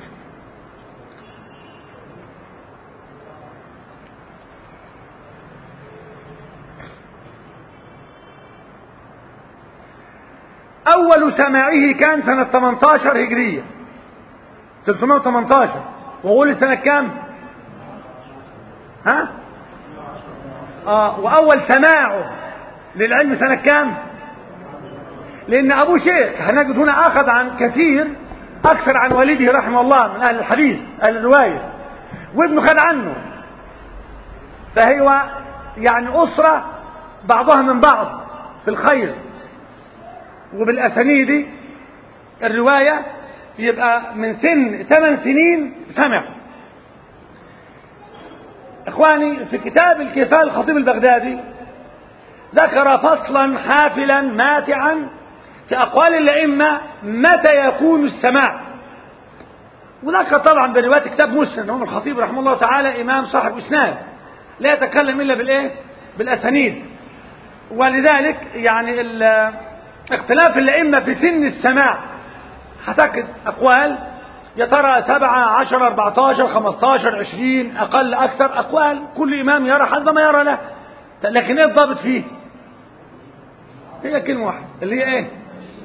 أول سماعه كان سنة 18 هجرية 318 وولد سنة كام؟ ها؟ آه وأول سماعه للعلم سنة كام؟ لأن أبو شيخ هنجد هنا أخذ عن كثير أكثر عن والده رحمه الله من أهل الحديث أهل الرواية وابنه خد عنه فهو يعني أسرة بعضها من بعض في الخير وبالأسانيد الرواية يبقى من سن ثمان سنين سمع إخواني في كتاب الكفاية الخطيب البغدادي ذكر فصلا حافلا ماتعا في أقوال الأئمة متى يكون السماع وذكر طبعا برواية كتاب مسلم هم الخطيب رحمه الله تعالى إمام صاحب إسناد لا يتكلم إلا بالإيه بالأسانيد ولذلك يعني اختلاف الأئمة في سن السماع هتجد أقوال يا ترى سبعة عشر أربعتاشر خمستاشر عشرين أقل أكثر أقوال كل إمام يرى حسب ما يرى له لكن إيه الضابط فيه هي كلمة واحدة اللي هي ايه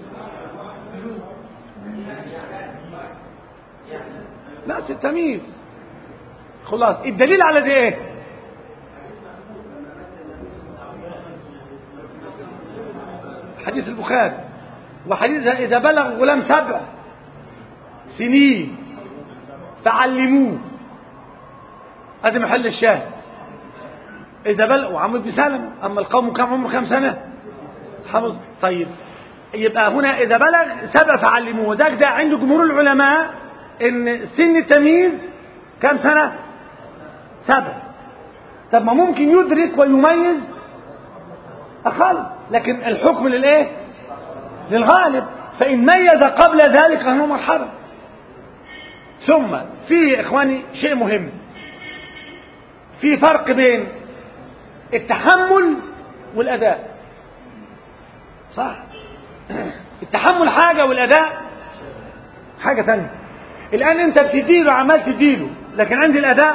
لا التمييز خلاص الدليل على دي ايه حديث البخاري وحديث اذا بلغ غلام سبع سنين فعلموه هذا محل الشاهد إذا بلغ وعمرو بن سلمة أما القوم كم عمره كم سنة حفظ طيب يبقى هنا إذا بلغ سبع فعلموه ده ده عند جمهور العلماء إن سن التمييز كم سنة سبع طب ما ممكن يدرك ويميز أقل لكن الحكم للإيه للغالب فإن ميز قبل ذلك فهو مرحبا ثم في إخواني شيء مهم في فرق بين التحمل والأداء صح التحمل حاجة والأداء حاجة ثانية الآن أنت بتديله عمال تديله لكن عند الأداء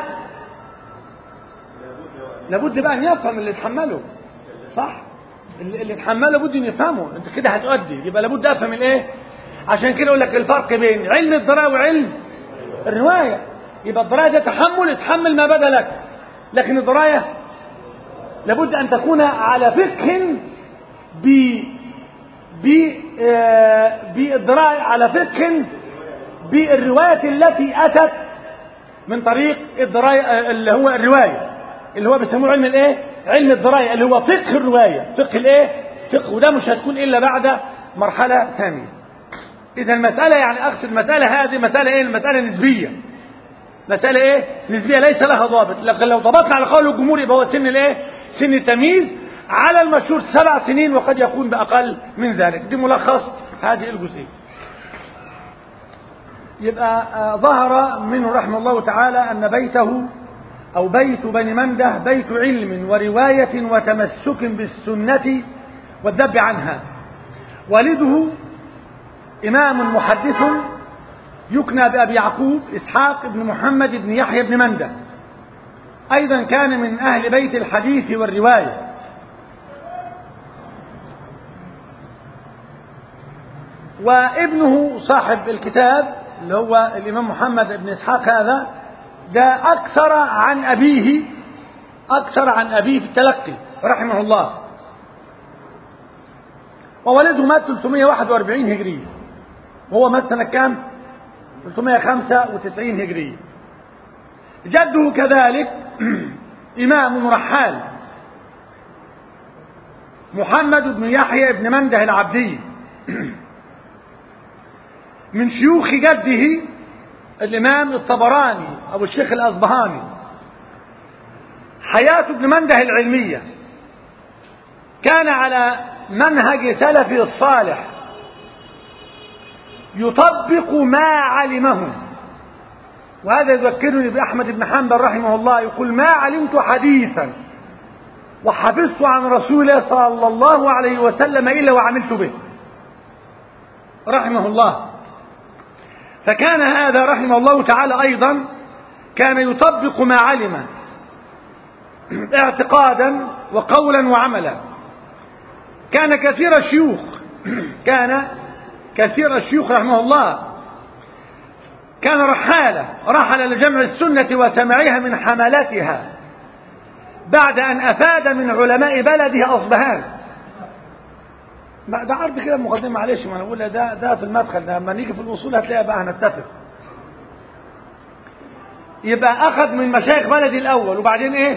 لابد بقى أن يفهم اللي يتحمله صح اللي يتحمله بد أن يفهمه أنت كده هتؤدي يبقى لابد أفهم الإيه عشان كده أقول لك الفرق بين علم الدراية وعلم الرواية يبقى الدراية ده تحمل اتحمل ما بدا لك لكن الدراية لابد أن تكون على فقه ب ب بالدراية على فقه بالرواية التي أتت من طريق الدراية اللي هو الرواية اللي هو بيسموه علم الايه علم الدراية اللي هو فقه الرواية فقه الايه فقه وده مش هتكون إلا بعد مرحلة ثانية إذا المسألة يعني أقصد المسألة هذه مسألة إيه المسألة نسبية مسألة إيه نسبية ليس لها ضابط لكن لو ضبطنا على قول الجمهور يبقى هو سن الإيه سن التمييز على المشهور سبع سنين وقد يكون بأقل من ذلك دي ملخص هذه الجزئية يبقى آه ظهر منه رحمه الله تعالى أن بيته أو بيت بني منده بيت علم ورواية وتمسك بالسنة والذب عنها والده إمام محدث يكنى بأبي يعقوب إسحاق بن محمد بن يحيى بن منده أيضا كان من أهل بيت الحديث والرواية وابنه صاحب الكتاب اللي هو الإمام محمد بن إسحاق هذا ده أكثر عن أبيه أكثر عن أبيه في التلقي رحمه الله وولده مات 341 هجرية وهو مات سنة كام 395 هجرية جده كذلك إمام رحال محمد بن يحيى بن منده العبدي من شيوخ جده الإمام الطبراني أبو الشيخ الأصبهاني حياة ابن منده العلمية كان على منهج سلفه الصالح يطبق ما علمه وهذا يذكرني بأحمد بن حنبل رحمه الله يقول ما علمت حديثا وحفظت عن رسول الله صلى الله عليه وسلم إلا وعملت به رحمه الله فكان هذا رحمه الله تعالى أيضا كان يطبق ما علم اعتقادا وقولا وعملا كان كثير الشيوخ كان كثير الشيوخ رحمه الله كان رحالة رحل لجمع السنة وسمعها من حملاتها بعد أن أفاد من علماء بلده أصبهان ده عرض كده مقدمة معلش ما أنا بقول ده ده في المدخل ده لما نيجي في الوصول هتلاقي بقى هنتفق يبقى أخذ من مشايخ بلدي الأول وبعدين إيه؟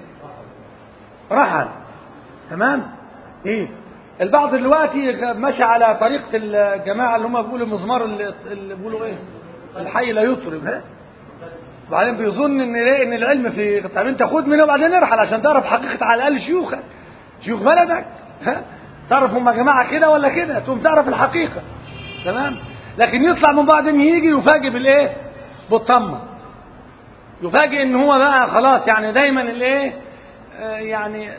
رحل تمام؟ إيه؟ البعض دلوقتي ماشي على طريقة الجماعة اللي هم بيقولوا مزمار اللي, اللي بيقولوا ايه الحي لا يطرب ها وبعدين بيظن ان ايه ان العلم في طب انت خد منه وبعدين ارحل عشان تعرف حقيقة على الاقل شيوخك شيوخ بلدك ها تعرف هم جماعة كده ولا كده تقوم تعرف الحقيقة تمام لكن يطلع من بعدين يجي يفاجئ بالايه بالطمة يفاجئ ان هو بقى خلاص يعني دايما الايه آه يعني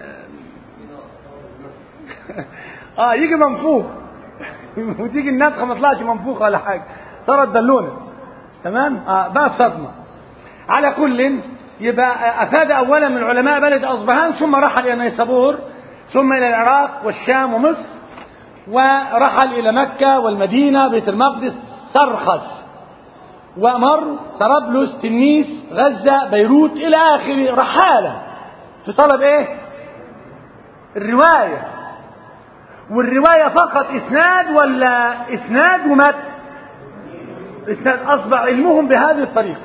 اه يجي منفوخ وتيجي النفخه ما طلعش منفوخه ولا حاجه صارت بالونه تمام اه بقى في صدمه على كل يبقى افاد اولا من علماء بلد اصبهان ثم رحل الى نيسابور ثم الى العراق والشام ومصر ورحل إلى مكة والمدينة بيت المقدس سرخس ومر طرابلس تنيس غزة بيروت إلى آخره رحالة في طلب إيه الرواية والرواية فقط إسناد ولا إسناد ومتن إسناد أصبح علمهم بهذه الطريقة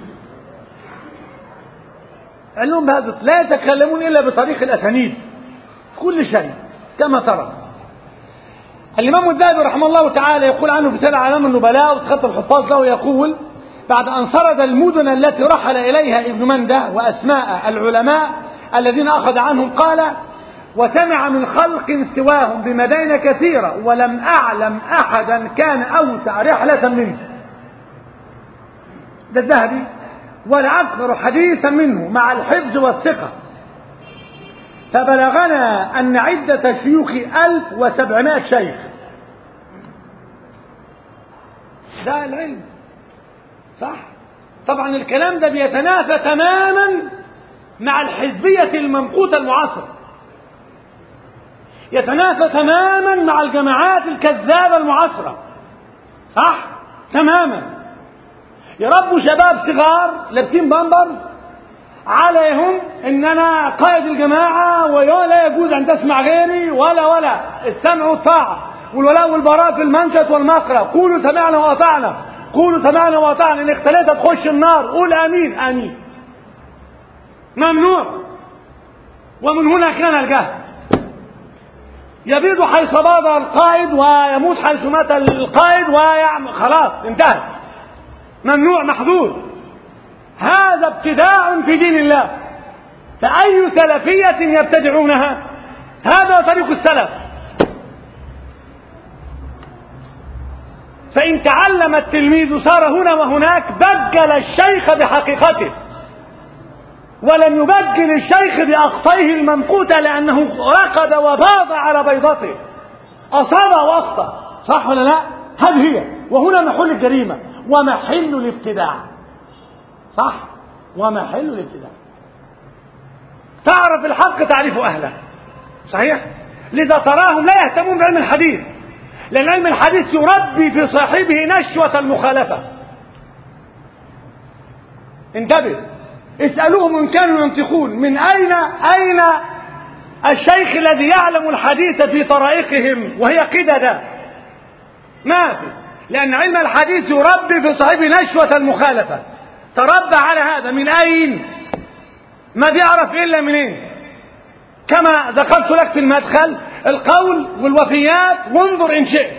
علمهم بهذا لا يتكلمون إلا بطريق الأسانيد في كل شيء كما ترى الإمام الذهبي رحمه الله تعالى يقول عنه في سنة علام النبلاء وتخطى الحفاظ له يقول بعد أن سرد المدن التي رحل إليها ابن منده وأسماء العلماء الذين أخذ عنهم قال وسمع من خلق سواهم بمدائن كثيرة ولم أعلم أحدا كان أوسع رحلة منه ده الذهبي ولا أكثر حديثا منه مع الحفظ والثقة فبلغنا أن عدة شيوخ ألف وسبعمائة شيخ ده العلم صح طبعا الكلام ده بيتنافى تماما مع الحزبية الممقوتة المعاصرة يتنافى تماما مع الجماعات الكذابة المعاصرة صح تماما يربوا شباب صغار لابسين بامبرز عليهم ان انا قائد الجماعة ولا يجوز ان تسمع غيري ولا ولا السمع والطاعة والولاء والبراء في المنشط والمقرأ قولوا سمعنا واطعنا قولوا سمعنا واطعنا ان اختليت تخش النار قول امين امين ممنوع ومن هنا كان الجهل يبيض حيث باض القائد ويموت حيث مات القائد ويعمل خلاص انتهى ممنوع محظور هذا ابتداع في دين الله فأي سلفية يبتدعونها هذا طريق السلف فإن تعلم التلميذ صار هنا وهناك بجل الشيخ بحقيقته ولم يبجل الشيخ بأخطائه الممقوتة لأنه رقد وباض على بيضته أصاب وأخطأ صح ولا لا؟ هذه هي وهنا محل الجريمة ومحل الابتداع صح ومحل الابتداع تعرف الحق تعرف أهله صحيح لذا تراهم لا يهتمون بعلم الحديث لأن علم الحديث يربي في صاحبه نشوة المخالفة انتبه اسألوهم إن كانوا ينطقون من أين أين الشيخ الذي يعلم الحديث في طرائقهم وهي قددة ما في لأن علم الحديث يربي في صاحبه نشوة المخالفة تربى على هذا من أين ما بيعرف إلا منين كما ذكرت لك في المدخل القول والوفيات وانظر إن شئت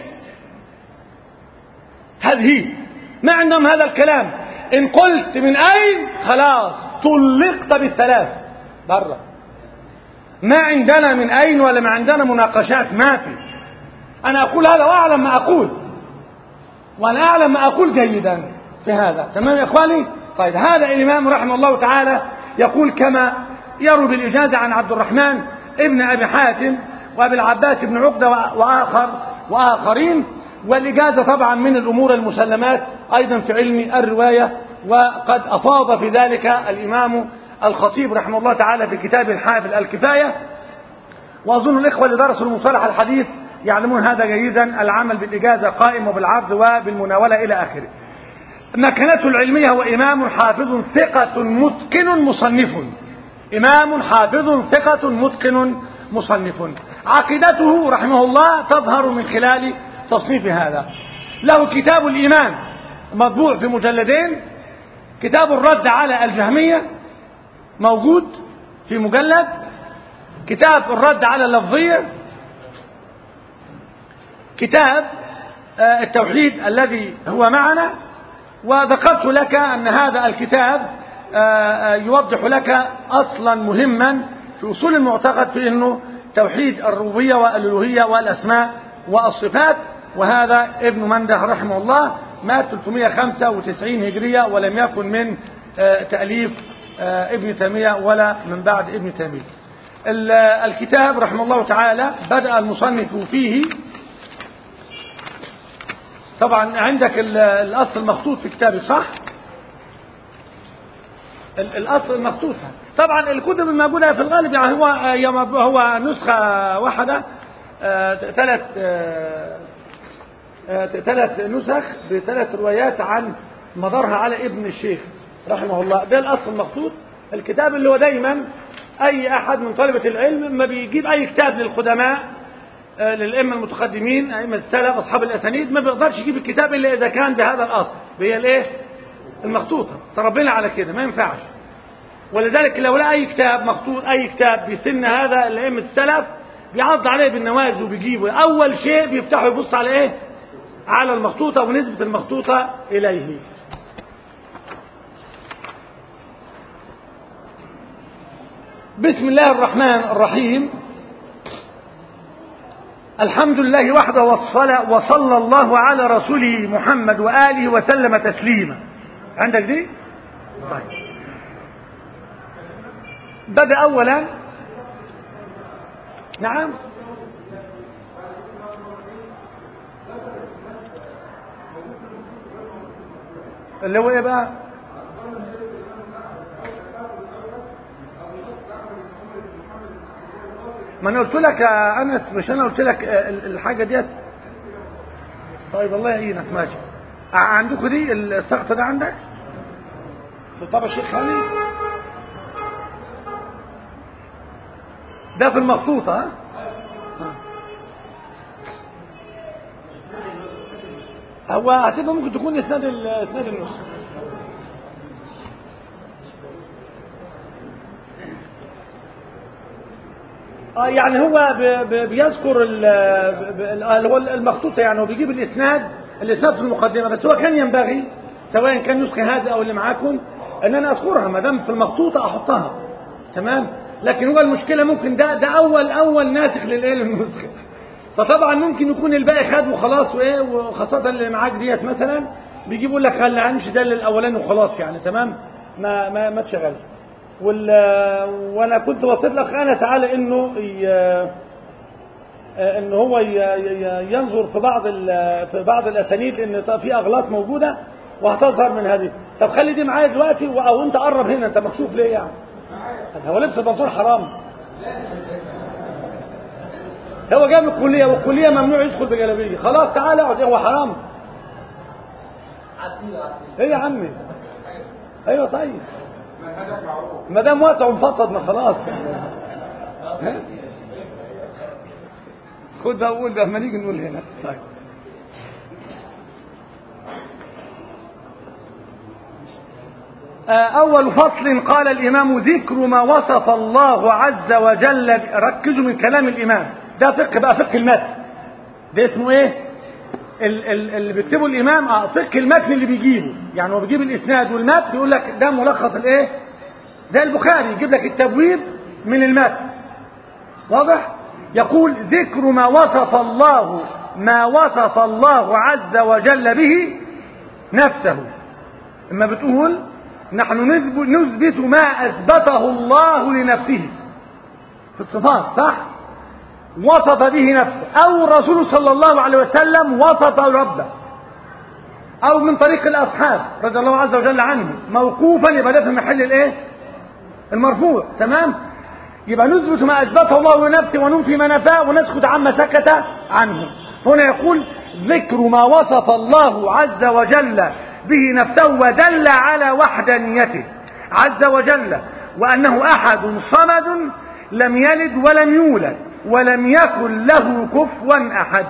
هذه ما عندهم هذا الكلام إن قلت من أين خلاص طلقت بالثلاث برا ما عندنا من أين ولا ما عندنا مناقشات ما في أنا أقول هذا وأعلم ما أقول وأنا أعلم ما أقول جيدا في هذا تمام يا إخواني طيب هذا الإمام رحمه الله تعالى يقول كما يروي بالإجازة عن عبد الرحمن ابن أبي حاتم وأبي العباس بن عقدة وآخر وآخرين والإجازة طبعا من الأمور المسلمات أيضا في علم الرواية وقد أفاض في ذلك الإمام الخطيب رحمه الله تعالى في كتاب الحافظ الكفاية وأظن الإخوة اللي درسوا المصطلح الحديث يعلمون هذا جيدا العمل بالإجازة قائم وبالعرض وبالمناولة إلى آخره مكانته العلمية هو إمام حافظ ثقة متقن مصنف إمام حافظ ثقة متقن مصنف عقيدته رحمه الله تظهر من خلال تصنيف هذا له كتاب الإيمان مطبوع في مجلدين كتاب الرد على الجهمية موجود في مجلد كتاب الرد على اللفظية كتاب التوحيد الذي هو معنا وذكرت لك أن هذا الكتاب يوضح لك أصلا مهما في أصول المعتقد في أنه توحيد الربوبية والألوهية والأسماء والصفات وهذا ابن منده رحمه الله مات 395 هجرية ولم يكن من تأليف ابن تيمية ولا من بعد ابن تيمية الكتاب رحمه الله تعالى بدأ المصنف فيه طبعا عندك الأصل المخطوط في كتابك صح الأصل المخطوط طبعا الكتب الموجودة في الغالب يعني هو هو نسخة واحدة ثلاث ثلاث نسخ بثلاث روايات عن مدارها على ابن الشيخ رحمه الله ده الاصل المخطوط الكتاب اللي هو دايما اي احد من طلبه العلم ما بيجيب اي كتاب للقدماء آه، للائمه المتقدمين ائمه السلف اصحاب الاسانيد ما بيقدرش يجيب الكتاب الا اذا كان بهذا الاصل هي الايه المخطوطه تربينا على كده ما ينفعش ولذلك لو لقى اي كتاب مخطوط اي كتاب بسن هذا لائمه السلف بيعض عليه بالنواجذ وبيجيبه اول شيء بيفتحه يبص على ايه على المخطوطه ونسبه المخطوطه اليه بسم الله الرحمن الرحيم الحمد لله وحده وصلى, وصلى الله على رسوله محمد وآله وسلم تسليما عندك دي؟ طيب بدأ أولا نعم اللي هو ايه بقى ما انا قلت لك يا انس مش انا قلت لك الحاجه ديت طيب الله يعينك ماشي عندكم دي السقط ده عندك في طبع الشيخ خالي ده في المخطوطه ها هو هتبقى ممكن تكون اسناد اسناد النص اه يعني هو بيذكر اللي هو المخطوطه يعني هو بيجيب الاسناد الاسناد في المقدمه بس هو كان ينبغي سواء كان نسخه هذا او اللي معاكم ان انا اذكرها ما دام في المخطوطه احطها تمام لكن هو المشكله ممكن ده ده اول اول ناسخ للايه للنسخه فطبعا ممكن يكون الباقي خد وخلاص وايه وخاصه اللي معاك ديت مثلا بيجيبوا لك خلي امشي ده للاولاني وخلاص يعني تمام ما ما ما تشغلش وال وانا كنت وصيت لك انا تعالى انه ي... ان هو ي... ي... ينظر في بعض ال... في بعض الاسانيد ان في اغلاط موجوده وهتظهر من هذه طب خلي دي معايا دلوقتي او انت قرب هنا انت مكشوف ليه يعني هو لبس البنطلون حرام هو جاي من الكليه والكليه ممنوع يدخل بجلابيه خلاص تعالى اقعد هو حرام ايه يا عمي ايوه طيب ما دام واسع ومفضفض ما خلاص ها خد ده اقول ده ما نيجي نقول هنا طيب أول فصل قال الإمام ذكر ما وصف الله عز وجل ركزوا من كلام الإمام ده فقه بقى فقه المتن ده اسمه إيه اللي بيكتبه الإمام اه فقه المتن اللي بيجيبه يعني هو بيجيب الإسناد والمتن يقول لك ده ملخص الإيه زي البخاري يجيب لك التبويب من المتن واضح يقول ذكر ما وصف الله ما وصف الله عز وجل به نفسه اما بتقول نحن نثبت ما اثبته الله لنفسه في الصفات صح وصف به نفسه او الرسول صلى الله عليه وسلم وصف ربه او من طريق الاصحاب رضي الله عز وجل عنهم موقوفا يبقى ده في محل الايه المرفوع تمام يبقى نثبت ما اثبته الله لنفسه وننفي ما نفاه ونسكت عما سكت عنه هنا يقول ذكر ما وصف الله عز وجل به نفسه ودل على وحدانيته عز وجل وانه احد صمد لم يلد ولم يولد ولم يكن له كفوا احد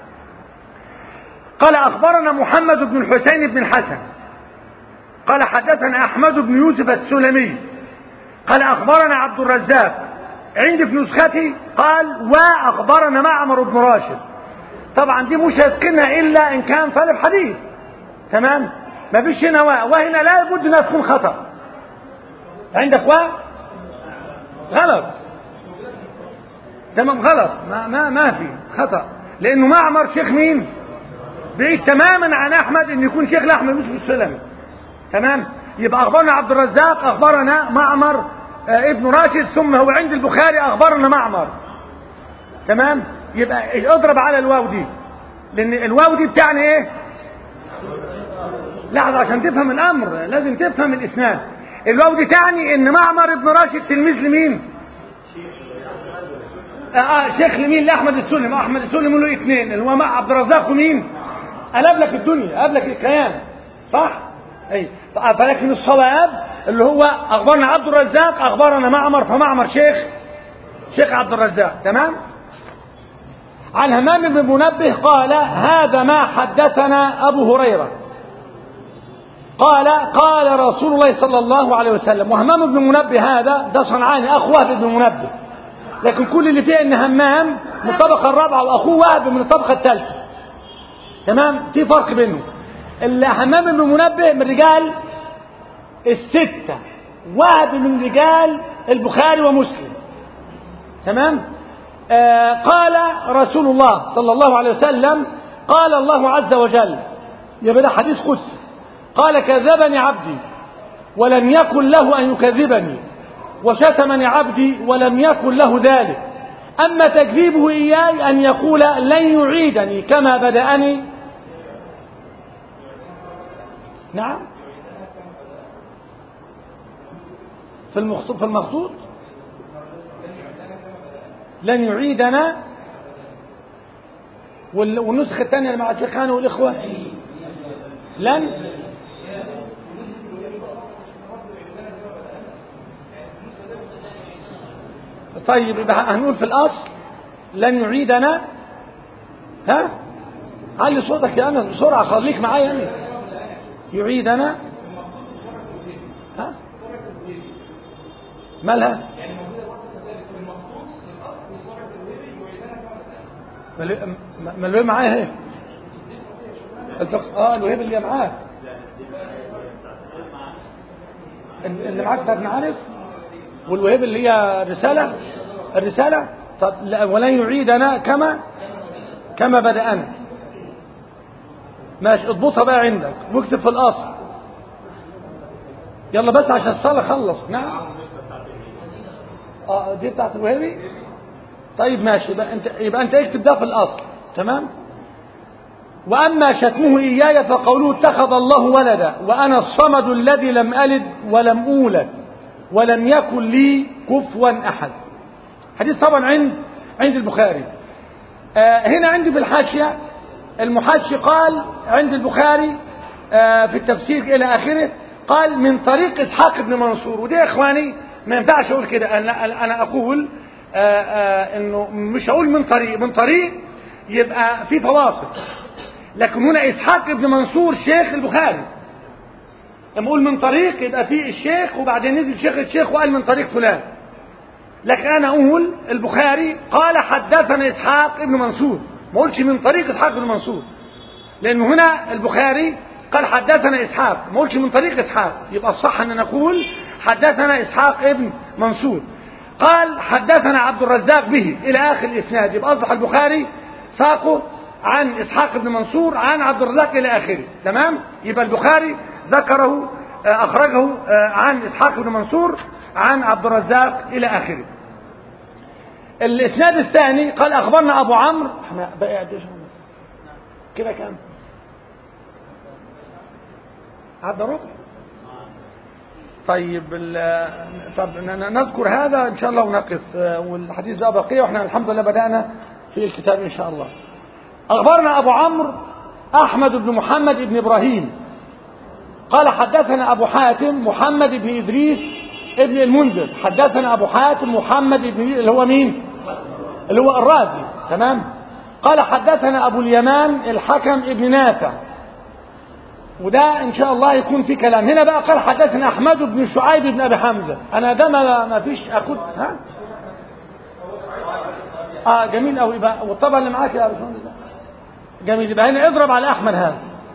قال اخبرنا محمد بن الحسين بن الحسن قال حدثنا احمد بن يوسف السلمي قال أخبرنا عبد الرزاق عندي في نسختي قال وأخبرنا معمر بن راشد طبعا دي مش هيتقنها إلا إن كان طالب حديث تمام ما فيش هنا واء وهنا لا بد انها تكون خطأ عندك واء غلط تمام غلط ما ما ما في خطأ لأنه معمر شيخ مين بعيد تماما عن أحمد إن يكون شيخ لأحمد يوسف السلمي تمام يبقى أخبرنا عبد الرزاق أخبرنا معمر آه ابن راشد ثم هو عند البخاري أخبرنا معمر تمام يبقى اضرب على الواو دي لأن الواو دي بتعني إيه لحظة عشان تفهم الأمر لازم تفهم الإسناد الواو دي تعني إن معمر ابن راشد تلميذ لمين اه شيخ لمين لاحمد السلم احمد السلم له اثنين اللي هو مع عبد الرزاق ومين قلب لك الدنيا قلب لك الكيان صح اي فلكن الصواب اللي هو اخبرنا عبد الرزاق اخبرنا معمر فمعمر شيخ شيخ عبد الرزاق تمام عن همام بن منبه قال هذا ما حدثنا ابو هريره قال قال رسول الله صلى الله عليه وسلم وهمام بن منبه هذا ده صنعاني اخو وهب بن منبه لكن كل اللي فيه ان همام من الطبقه الرابعه واخوه وهب من الطبقه الثالثه تمام في فرق بينهم اللي همام بن منبه من رجال الستة وهب من رجال البخاري ومسلم تمام آه قال رسول الله صلى الله عليه وسلم قال الله عز وجل يبقى ده حديث قدسي قال كذبني عبدي ولم يكن له أن يكذبني وشتمني عبدي ولم يكن له ذلك أما تكذيبه إياي أن يقول لن يعيدني كما بدأني نعم في المخطوط في المخطوط لن يعيدنا والنسخة الثانية مع الشيخان والإخوة لن طيب يبقى هنقول في الأصل لن يعيدنا ها علي صوتك يا أنس بسرعة خليك معايا يعني يعيدنا ها مالها ما الوهيب معايا اهي الفق... اه الوهيب اللي معاك اللي معاك بتاعت معارف والوهيب اللي هي الرسالة الرسالة طب ولن يعيدنا كما كما بدأنا ماشي اضبطها بقى عندك واكتب في الأصل يلا بس عشان الصلاة خلص نعم اه دي بتاعت الوهيبي طيب ماشي يبقى انت يبقى انت اكتب ده في الاصل تمام واما شتمه اياي فقوله اتخذ الله ولدا وانا الصمد الذي لم الد ولم اولد ولم يكن لي كفوا احد حديث طبعا عند عند البخاري آه هنا عندي في الحاشيه المحاشي قال عند البخاري آه في التفسير الى اخره قال من طريق اسحاق بن منصور ودي يا اخواني ما ينفعش اقول كده انا انا اقول آآ آآ انه مش هقول من طريق من طريق يبقى في فواصل لكن هنا اسحاق بن منصور شيخ البخاري لما اقول من طريق يبقى في الشيخ وبعدين نزل شيخ الشيخ وقال من طريق فلان لكن انا اقول البخاري قال حدثنا اسحاق بن منصور ما اقولش من طريق اسحاق بن منصور لانه هنا البخاري قال حدثنا اسحاق ما اقولش من طريق اسحاق يبقى الصح ان نقول حدثنا اسحاق ابن منصور قال حدثنا عبد الرزاق به الى اخر الاسناد يبقى اصبح البخاري ساقه عن اسحاق بن منصور عن عبد الرزاق الى اخره تمام يبقى البخاري ذكره اخرجه عن اسحاق بن منصور عن عبد الرزاق الى اخره الاسناد الثاني قال اخبرنا ابو عمرو احنا بقى كده كام عدى ربع طيب طب نذكر هذا ان شاء الله ونقف والحديث ده بقيه واحنا الحمد لله بدانا في الكتاب ان شاء الله اخبرنا ابو عمرو احمد بن محمد بن ابراهيم قال حدثنا ابو حاتم محمد بن ادريس ابن المنذر حدثنا ابو حاتم محمد بن اللي هو مين اللي هو الرازي تمام قال حدثنا ابو اليمان الحكم ابن نافع وده ان شاء الله يكون في كلام هنا بقى قال حدثنا احمد بن شعيب بن ابي حمزه انا ده ما ما فيش اخد ها اه جميل قوي بقى والطبع اللي معاك يا باشمهندس جميل يبقى هنا اضرب على احمد هذا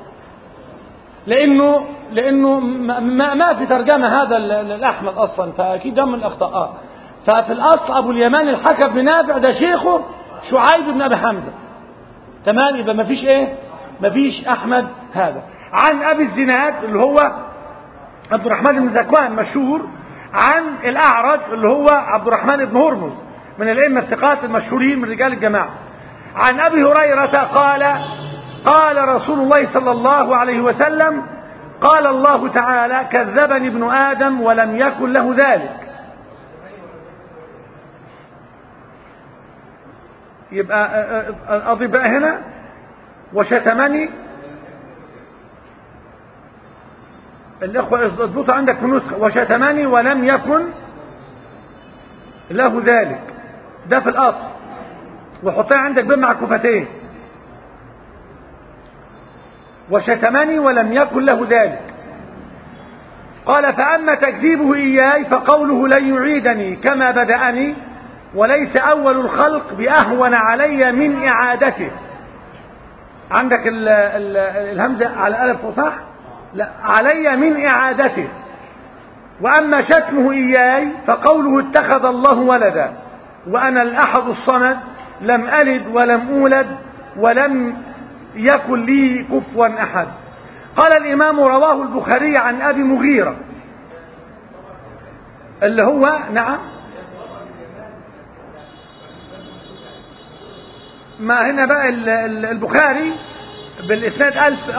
لانه لانه ما, ما في ترجمه هذا الاحمد اصلا فاكيد ده من الاخطاء آه. ففي الاصل ابو اليمان الحكم بن نافع ده شيخه شعيب بن ابي حمزه تمام يبقى ما فيش ايه ما فيش احمد هذا عن ابي الزناد اللي هو عبد الرحمن بن زكوان مشهور عن الاعرج اللي هو عبد الرحمن بن هرمز من الائمه الثقات المشهورين من رجال الجماعه عن ابي هريره قال قال رسول الله صلى الله عليه وسلم قال الله تعالى كذبني ابن ادم ولم يكن له ذلك يبقى أضيف بقى هنا وشتمني الإخوة اضبطوا عندك في نسخة وشتمني ولم يكن له ذلك ده في الأصل وحطها عندك بين مع كفتين وشتمني ولم يكن له ذلك قال فأما تكذيبه إياي فقوله لن يعيدني كما بدأني وليس أول الخلق بأهون علي من إعادته عندك ال ال الهمزة على ألف صح لا علي من إعادته وأما شتمه إياي فقوله اتخذ الله ولدا وأنا الأحد الصمد لم ألد ولم أولد ولم يكن لي كفوا أحد قال الإمام رواه البخاري عن أبي مغيرة اللي هو نعم ما هنا بقى البخاري بالإسناد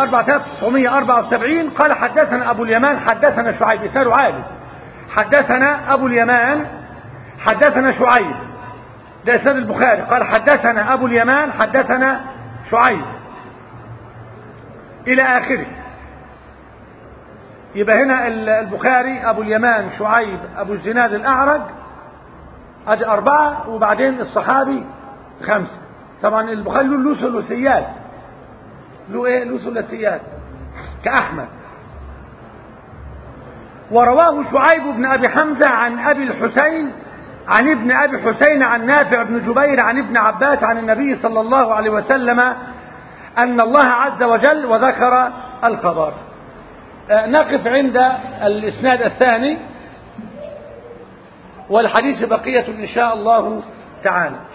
4974 قال حدثنا أبو اليمان حدثنا شعيب إسناده عالي حدثنا أبو اليمان حدثنا شعيب ده إسناد البخاري قال حدثنا أبو اليمان حدثنا شعيب إلى آخره يبقى هنا البخاري أبو اليمان شعيب أبو الزناد الأعرج أدي أربعة وبعدين الصحابي خمسة طبعا البخاري له له ثلاثيات له ايه له ثلاثيات كأحمد ورواه شعيب بن أبي حمزة عن أبي الحسين عن ابن أبي حسين عن نافع بن جبير عن ابن عباس عن النبي صلى الله عليه وسلم أن الله عز وجل وذكر الخبر نقف عند الإسناد الثاني والحديث بقية إن شاء الله تعالى